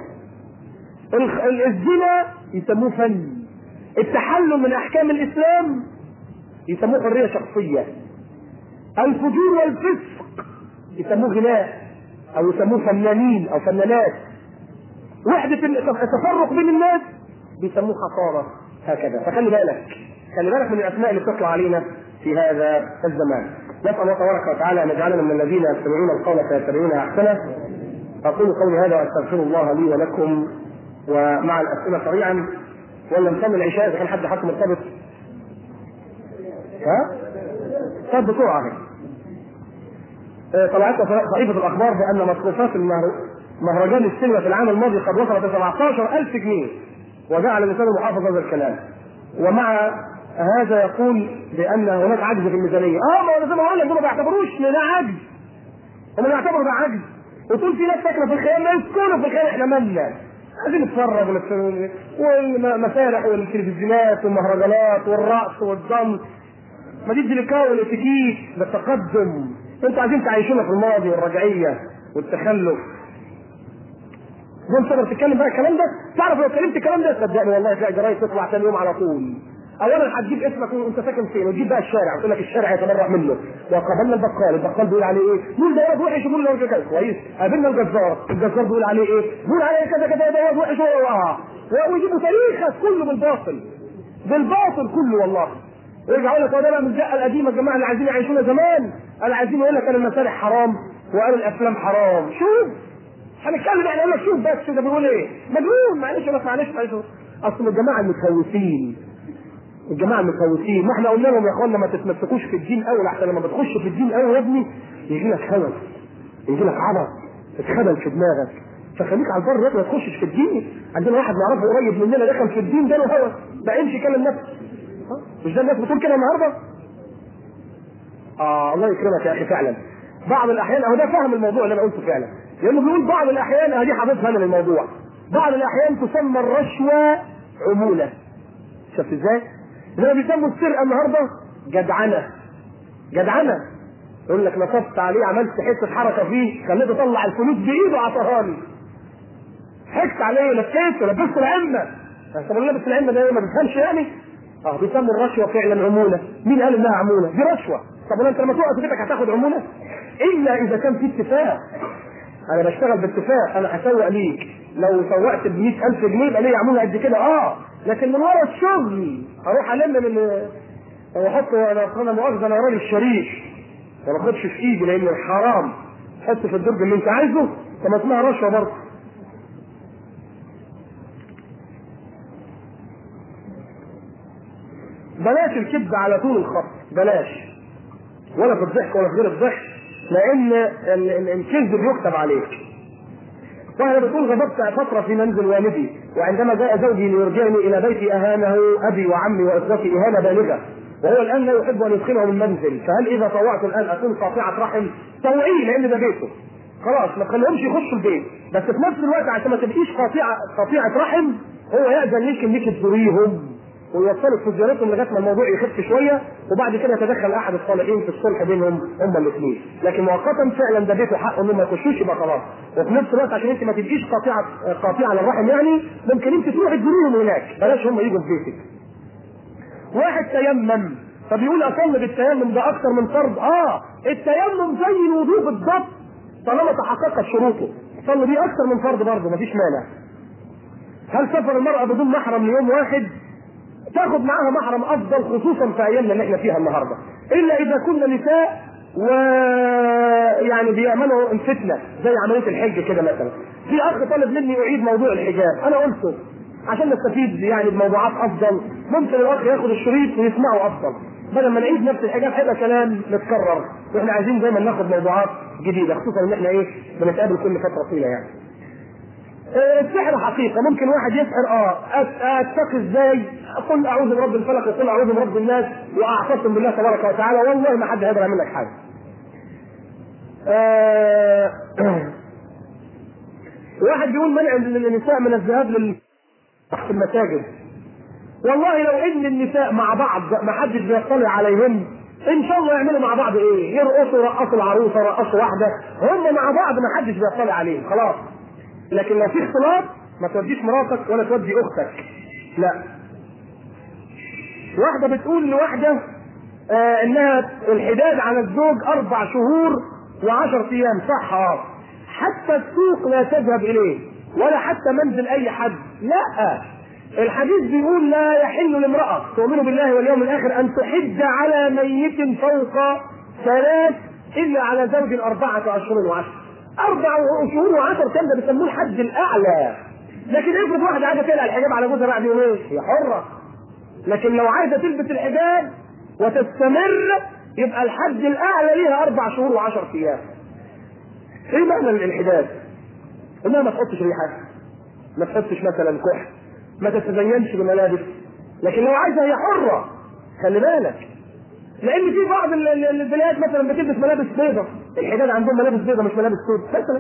الزنا يسموه فن التحلل من احكام الاسلام يسموه حرية شخصية الفجور والفسق يسموه غناء او يسموه فنانين او فنانات وحدة التفرق بين الناس بيسموه خسارة هكذا فخلي بالك خلي بالك من الاسماء اللي بتطلع علينا في هذا الزمان نسأل الله تبارك وتعالى ان يجعلنا من الذين يستمعون القول فيتبعون احسنه اقول قولي هذا واستغفر الله لي ولكم ومع الاسئله سريعا ولا نصلي العشاء اذا كان حد حق مرتبط ها؟ طب بسرعه طلعت صحيفه الاخبار بان مصروفات مهرجان السينما في العام الماضي قد وصلت ل 17000 جنيه وجعل لسان المحافظ هذا الكلام ومع هذا يقول بان هناك عجز في الميزانيه اه ما زي ما بقول لك دول ما بيعتبروش ان ده عجز هم بيعتبروا ده عجز وطول في ناس ساكنه في الخيام لا يسكنوا في الخيام احنا مالنا عايزين نتفرج ونت- والمسارح والتلفزيونات والمهرجانات والرقص والضم ما دي الديليكا والاتيكيت بالتقدم انتوا عايزين تعيشونا في الماضي والرجعيه والتخلف وانت تقدر تتكلم بقى الكلام ده تعرف لو اتكلمت الكلام ده صدقني والله تلاقي جرايد تطلع ثاني يوم على طول اولا هتجيب اسمك وانت ساكن فين وتجيب بقى الشارع وتقول لك الشارع يتبرع منه وقابلنا البقال البقال بيقول عليه ايه؟ يقول ده واد وحش يقول له كذا كويس قابلنا الجزار الجزار بيقول عليه ايه؟ بيقول عليه كذا كذا ده واد وحش اه ويجيبوا تاريخك كله بالباطل بالباطل كله والله ويرجعوا لك هو ده بقى من الدقه القديمه الجماعه اللي عايزين يعيشونا زمان اللي عايزين يقول لك انا المسارح حرام وقالوا الافلام حرام شوف هنتكلم احنا اقول لك شوف بس ده بيقول ايه مجنون معلش بس معلش معلش اصل الجماعه المتخوفين الجماعه المتخوفين ما احنا قلنا لهم يا اخوانا ما تتمسكوش في الدين قوي لحسن لما بتخش في الدين قوي يا ابني يجي لك هوس يجي لك عبط اتخبل في دماغك فخليك على البر يا ابني ما تخشش في الدين عندنا واحد نعرفه قريب مننا دخل في الدين جاله هوس بقى يمشي يكلم نفسه ها؟ مش ده الناس بتقول كده النهارده؟ اه الله يكرمك يا اخي فعلا بعض الاحيان اهو ده فاهم الموضوع اللي انا قلته فعلا لانه بيقول بعض الاحيان اهي دي حافظها انا للموضوع بعض الاحيان تسمى الرشوه عموله شفت ازاي؟ زي ما بيسموا السرقه النهارده جدعنه جدعنه يقول لك نصبت عليه عملت حته حركه فيه خليته يطلع الفلوس بايده عطاها لي حكت عليه لفيته لبسته العمه طب اللي لابس العمه ده إيه؟ ما بيفهمش يعني؟ اه بيسموا الرشوه فعلا عموله مين قال انها عموله؟ دي رشوه طب انت لما تقعد في بيتك هتاخد عموله؟ الا اذا كان في اتفاق انا بشتغل باتفاق انا هسوق ليك لو سوقت ب 100000 جنيه يبقى ليا عموله قد كده اه لكن من ورا الشغل اروح الم من واحط انا انا مؤاخذه انا راجل شريك ما باخدش في ايدي لان حرام حط في الدرج اللي انت عايزه طب ما اسمها رشوه برضه بلاش الكذب على طول الخط بلاش ولا في الضحك ولا في غير الضحك لان ال- ال- الكذب بيكتب عليك وهي بتقول غضبت فترة في منزل والدي وعندما جاء زوجي ليرجعني إلى بيتي أهانه أبي وعمي وإخوتي إهانة بالغة وهو الآن لا يحب أن يدخلهم المنزل فهل إذا طوعت الآن أكون قاطعة رحم؟ طوعيه لأن ده بيته خلاص ما تخليهمش يخشوا البيت بس في نفس الوقت عشان ما تبقيش قاطعة قاطعة رحم هو يأذن ليك إنك تزوريهم ويوصلك في زيارتهم لغايه ما الموضوع يخف شويه وبعد كده يتدخل احد الصالحين في الصلح بينهم هما الاثنين لكن مؤقتا فعلا ده بيته حقه انهم ما يخشوش يبقى خلاص وفي نفس الوقت عشان انت ما تبقيش قاطعه قاطعه للرحم يعني ممكن انت تروحي تزوريهم هناك بلاش هم يجوا في بيتك واحد تيمم فبيقول اصلي بالتيمم ده اكثر من فرض اه التيمم زي الوضوء بالضبط طالما تحققت شروطه صلي بيه اكثر من فرض برضه مفيش مانع هل سفر المرأة بدون محرم ليوم واحد تاخد معاها محرم افضل خصوصا في ايامنا اللي احنا فيها النهارده الا اذا كنا نساء و يعني بيعملوا الفتنه زي عمليه الحج كده مثلا في اخ طالب مني اعيد موضوع الحجاب انا قلته عشان نستفيد يعني بموضوعات افضل ممكن الاخ ياخد الشريط ويسمعه افضل بدل ما نعيد نفس الحاجات هيبقى كلام متكرر واحنا عايزين دايما ناخد موضوعات جديده خصوصا ان احنا ايه بنتقابل كل فتره طويله يعني آه، السحر حقيقة ممكن واحد يسحر اه أت- اتقي ازاي قل اعوذ برب الفلق وقل اعوذ برب الناس واعتصم بالله تبارك وتعالى والله ما حد هيقدر يعمل لك حاجة آه، واحد بيقول منع النساء من الذهاب لل في المساجد والله لو ان النساء مع بعض ما حدش بيطلع عليهم ان شاء الله يعملوا مع بعض ايه يرقصوا رقصوا العروسه رقصوا واحده هم مع بعض ما حدش بيطلع عليهم خلاص لكن لو في اختلاط ما توديش مراتك ولا تودي اختك لا واحده بتقول لواحده آه انها الحداد على الزوج اربع شهور وعشر ايام صح اه حتى السوق لا تذهب اليه ولا حتى منزل اي حد لا الحديث بيقول لا يحل لامرأة تؤمن بالله واليوم الآخر أن تحد على ميت فوق ثلاث إلا على زوج أربعة أشهر وعشر أربع شهور وعشر كان ده بيسموه الحد الأعلى لكن افرض واحدة عايزة تقلع الحجاب على جوزها بعد يومين هي حرة لكن لو عايزة تلبس الحجاب وتستمر يبقى الحد الأعلى ليها أربع شهور وعشر أيام إيه معنى الانحداد؟ إنها ما تحطش ريحة ما تحطش مثلا كحل ما تتزينش بملابس لكن لو عايزه هي حره خلي بالك لان في بعض ال- ال- البنات مثلا بتلبس ملابس بيضة الحجاج عندهم ملابس بيضة مش ملابس سود مثلا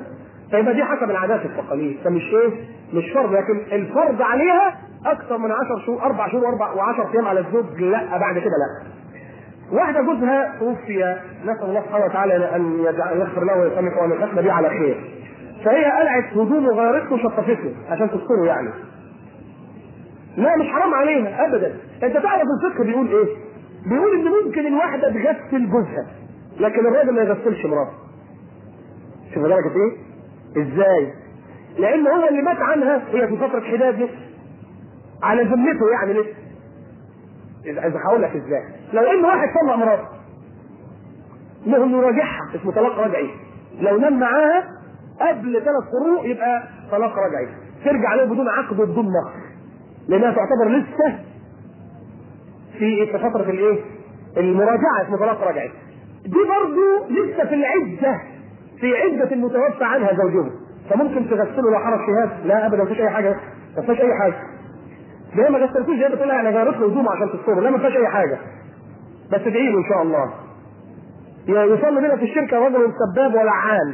فيبقى دي حسب العادات والتقاليد فمش ايه مش فرض لكن الفرض عليها اكثر من 10 شهور اربع شهور واربع و10 ايام على الزوج لا بعد كده لا واحدة جوزها توفي نسأل الله سبحانه وتعالى أن يجعل يغفر له ويسامحه وأن يختم به على خير. فهي قلعت هدومه وغيرته وشطفته عشان تستره يعني. لا مش حرام عليها أبدا. أنت تعرف الفقه بيقول إيه؟ بيقول إن ممكن الواحدة تغسل جوزها لكن الراجل ما يغسلش مراته. شوف درجة إيه؟ إزاي؟ لأن هو اللي مات عنها هي في فترة حداد لسه. على ذمته يعني لسه. اذا هقول لك ازاي لو ان واحد طلق مراته له انه يراجعها اسمه طلاق رجعي لو نام معاها قبل ثلاث قروء يبقى طلاق رجعي ترجع له بدون عقد وبدون مهر لانها تعتبر لسه في في فتره الايه؟ المراجعه اسمه طلاق رجعي دي برضه لسه في العده في عده المتوفى عنها زوجها فممكن تغسله لو حرج شهاد لا ابدا مفيش اي حاجه ما فيش اي حاجه ده ما غسلتوش زي بتقول انا غيرت له هدومه عشان تستره لا ما فيهاش اي حاجه بس ادعي له ان شاء الله يصلي بنا في الشركه رجل سباب ولعان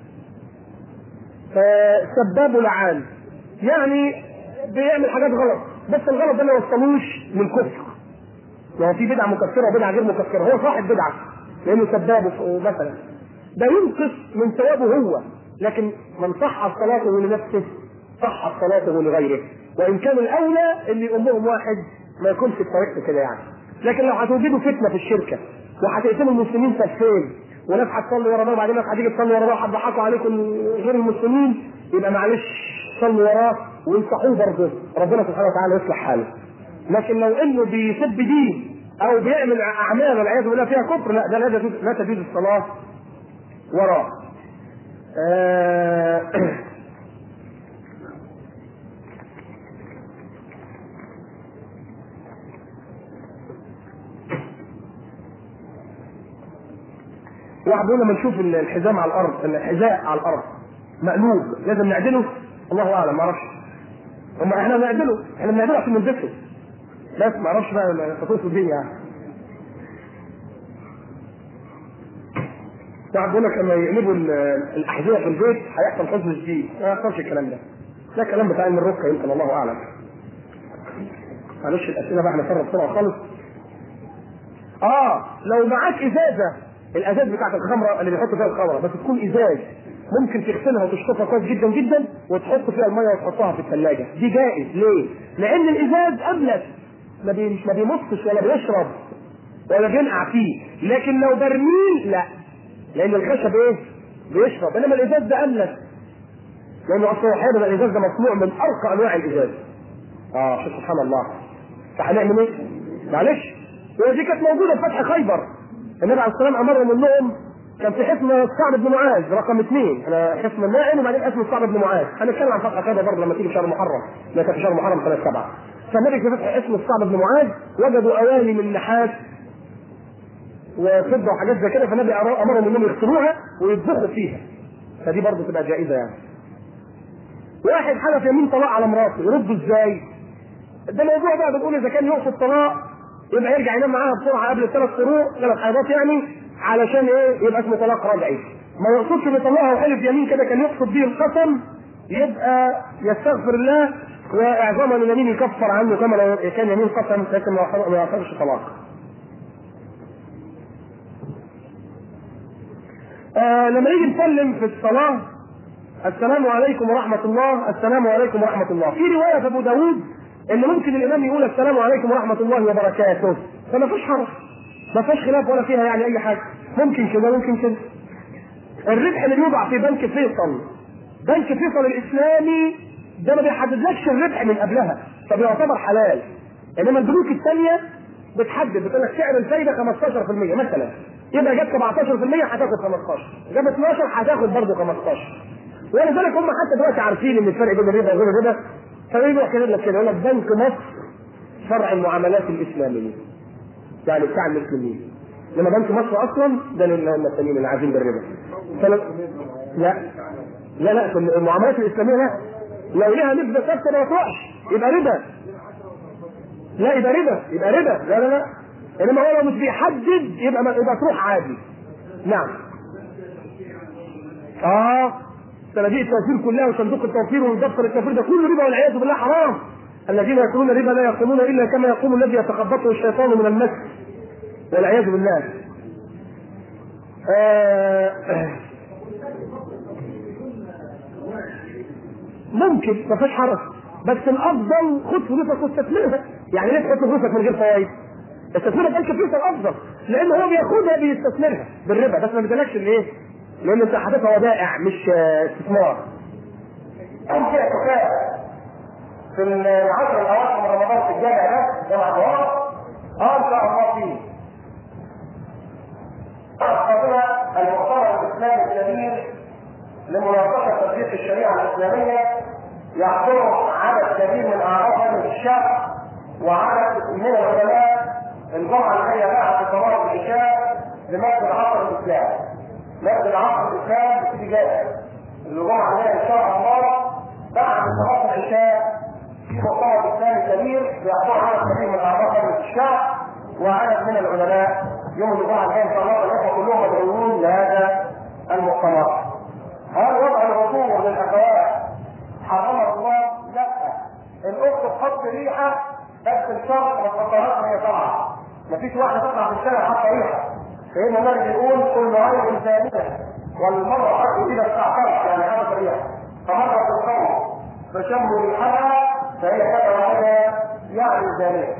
سباب ولعان يعني بيعمل حاجات غلط بس الغلط ده ما يوصلوش للكفر يعني في بدعه مكفره وبدعه غير مكفره هو صاحب بدعه لانه سباب مثلا ده ينقص من ثوابه هو لكن من صح صلاته لنفسه صح صلاته لغيره وان كان الاولى اللي امهم واحد ما يكونش بطريقته كده يعني لكن لو هتوجدوا فتنه في الشركه وهتقسموا المسلمين صفين وناس هتصلي ورا بعض وبعدين ناس هتيجي تصلي ورا بعض هتضحكوا عليكم غير المسلمين يبقى معلش صلوا وراه وانصحوه برضه ربنا سبحانه وتعالى يصلح حاله لكن لو انه بيسب دين او بيعمل اعمال والعياذ بالله فيها كفر لا ده لا تجوز لا تجوز الصلاه وراه آه واحد بيقول لما نشوف الحزام على الارض الحذاء على الارض مقلوب لازم نعدله الله اعلم ما اعرفش هم احنا بنعدله احنا بنعدله عشان نلبسه بس ما اعرفش بقى تطوف الدنيا يعني واحد بيقول لك لما يقلبوا الاحذيه في البيت هيحصل حزن جديد ما يحصلش الكلام ده ده كلام بتاع علم الركه يمكن الله اعلم معلش الاسئله بقى هنفرق بسرعه خالص اه لو معاك ازازه الازاز بتاعت الخمره اللي بيحطوا فيها الخمره بس تكون ازاز ممكن تغسلها وتشطفها كويس جدا جدا وتحط فيها الميه وتحطها في الثلاجه دي جائز ليه؟ لان الازاز املس ما بي- ما بيمصش ولا بيشرب ولا بينقع فيه لكن لو برميل لا لان الخشب ايه؟ بيشرب انما الازاز ده املس لانه اصلا احيانا الازاز ده مصنوع من ارقى انواع الازاز اه شوف سبحان الله فهنعمل ايه؟ معلش ودي كانت موجوده في فتح خيبر النبي عليه الصلاه والسلام امرهم انهم كان في حصن سعد بن معاذ رقم اثنين انا حصن النائم وبعدين اسم سعد بن معاذ هنتكلم عن فتح خيبر برضه لما تيجي في شهر محرم لا كان في شهر محرم سنه سبعه فالنبي في فتح اسم سعد بن معاذ وجدوا اواني من نحاس وفضه وحاجات زي كده فالنبي امرهم انهم يغسلوها ويطبخوا فيها فدي برضه تبقى جائزه يعني واحد حلف يمين طلاق على مراته يرده ازاي؟ ده موضوع بقى بنقول اذا كان يقصد طلاق يبقى يرجع ينام معاها بسرعه قبل الثلاث قروء ثلاث حيضات يعني علشان ايه يبقى اسمه طلاق رجعي ما يقصدش بطلاقها وحلف يمين كده كان يقصد به القسم يبقى يستغفر الله واعظاما اليمين يكفر عنه كما لو كان يمين قسم لكن ما يعتبرش طلاق. آه لما نيجي نسلم في الصلاه السلام عليكم ورحمة الله السلام عليكم ورحمة الله في رواية في أبو داود إن ممكن الإمام يقول السلام عليكم ورحمة الله وبركاته فما فيش حرج ما فيش خلاف ولا فيها يعني أي حاجة ممكن كده ممكن كده الربح اللي بيوضع في بنك فيصل بنك فيصل الإسلامي ده ما بيحددلكش الربح من قبلها فبيعتبر حلال إنما البنوك الثانية بتحدد بتقول لك سعر الفايدة 15% مثلا يبقى جاب 17% هتاخد 15 جاب 12 هتاخد برضه 15 ولذلك هم حتى دلوقتي عارفين ان الفرق بين الربا وغير الربا فبيجوا كده لك كده يقول لك بنك مصر فرع المعاملات الاسلاميه يعني بتاع المسلمين انما بنك مصر اصلا ده اللي هم التانيين اللي عايزين بالربا فلا لا لا لا في المعاملات الاسلاميه لا لو ليها نسبه ثابته ما تروحش يبقى ربا لا يبقى ربا يبقى ربا لا لا لا انما هو لو مش بيحدد يبقى ما يبقى تروح عادي نعم اه صناديق التوفير كلها وصندوق التوفير والدفتر التوفير ده كله ربا والعياذ بالله حرام الذين ياكلون الربا لا يقومون الا كما يقوم الذي يتخبطه الشيطان من المس والعياذ بالله آه ممكن ما فيش حرج بس الافضل خد فلوسك واستثمرها يعني ليه تحط فلوسك من غير فوائد؟ استثمرها بقى فلوسك الافضل لان هو بياخدها بيستثمرها بالربا بس ما بيدلكش الايه؟ لان انت حاططها ودائع مش آه، استثمار. كم فيها كفاءة في العشر الاواخر من رمضان في الجامع ده جامع الظهر اه ان شاء الله فيه. الخاطئة المؤتمر الاسلامي الكبير لمناقشه تطبيق الشريعه الاسلاميه يحضره عدد كبير من اعضاء مجلس الشعب وعدد من العلماء الجمعه الجايه بقى في صلاه العشاء لمجد العصر الاسلامي. مجد العصر الاسلامي بتيجي جاهز. الجمعه الجايه ان شاء الله بعد صلاه العشاء في مؤتمر اسلامي كبير بيحضره عدد كبير من اعضاء مجلس الشعب وعدد من العلماء يوم الجمعه الجايه ان شاء الله الاخوه كلهم مدعوون لهذا المؤتمر. هل وضع العطور للاخوات حرمه الله؟ لا. الاخت تحط ريحه بس الشرط ما تحطهاش وهي طالعه. مفيش واحده تطلع في الشارع حاطه ريحه. سيدنا النبي بيقول كل عين ثانيه والمرأة إذا استعطرت يعني هذا الريح فمرت القوم فشموا ريحها فهي كذا وكذا يعني ثانية.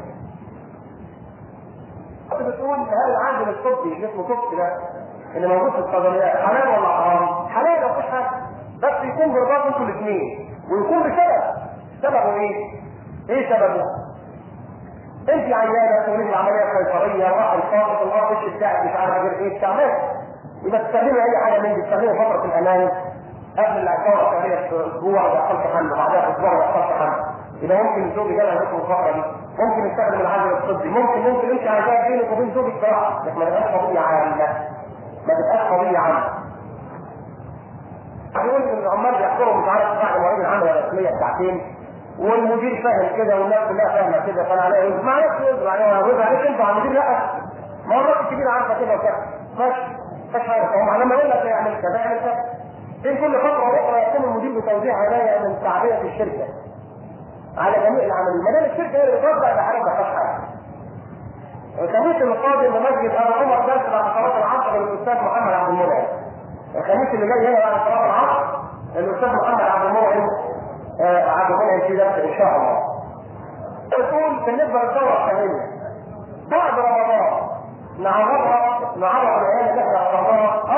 انت بتقول هل العامل الطبي اللي اسمه طب ده اللي موجود في الصيدليات حلال ولا حرام؟ حلال ما فيش حاجه بس يكون برضاكم انتوا الاثنين ويكون بسبب سببه ايه؟ ايه سببه؟ انت عيانه تقولي العمليه قيصريه راح الفاضل الله وش بتاعك مش عارف غير ايه بتعمل يبقى تستخدمي اي حاجه من دي تستخدمي فتره الامان قبل العقار الشهريه باسبوع دخلت حمل بعدها باسبوع دخلت حمل يبقى ممكن زوجي جالها لكم الفتره دي ممكن يستخدم العامل الطبي ممكن ممكن انت عايزاها بينك وبين زوجك صراحه لكن ما تبقاش قضيه عامه ما تبقاش قضيه عامه يقول ان العمال بيحضروا مش عارف بعد مواعيد العمل الرسميه بتاعتين والمدير فاهم كده والناس كلها فاهمه كده فانا عليا ايه؟ ما نفسي يزرع عليها ويزرع عليك انت على المدير لا ما هو الراجل الكبير عارفه كده وكده ماشي مفيش حاجه فهم لما يقول لك يعمل كذا يعمل كذا في كل فتره واخرى يقوم المدير بتوزيع هدايا من تعبئه الشركه على جميع العاملين ما دام الشركه هي اللي بتوزع يبقى حاجه ما فيهاش حاجه الخميس القادم بمسجد ابو عمر درس بعد صلاه العصر للاستاذ محمد عبد المنعم الخميس اللي جاي هنا بعد صلاه العصر الاستاذ محمد عبد المنعم آه، عبد المنعم في درس ان شاء الله تقول بالنسبه للدوره الثانيه بعد رمضان نعرضها نعرض العيال اللي احنا عرضناها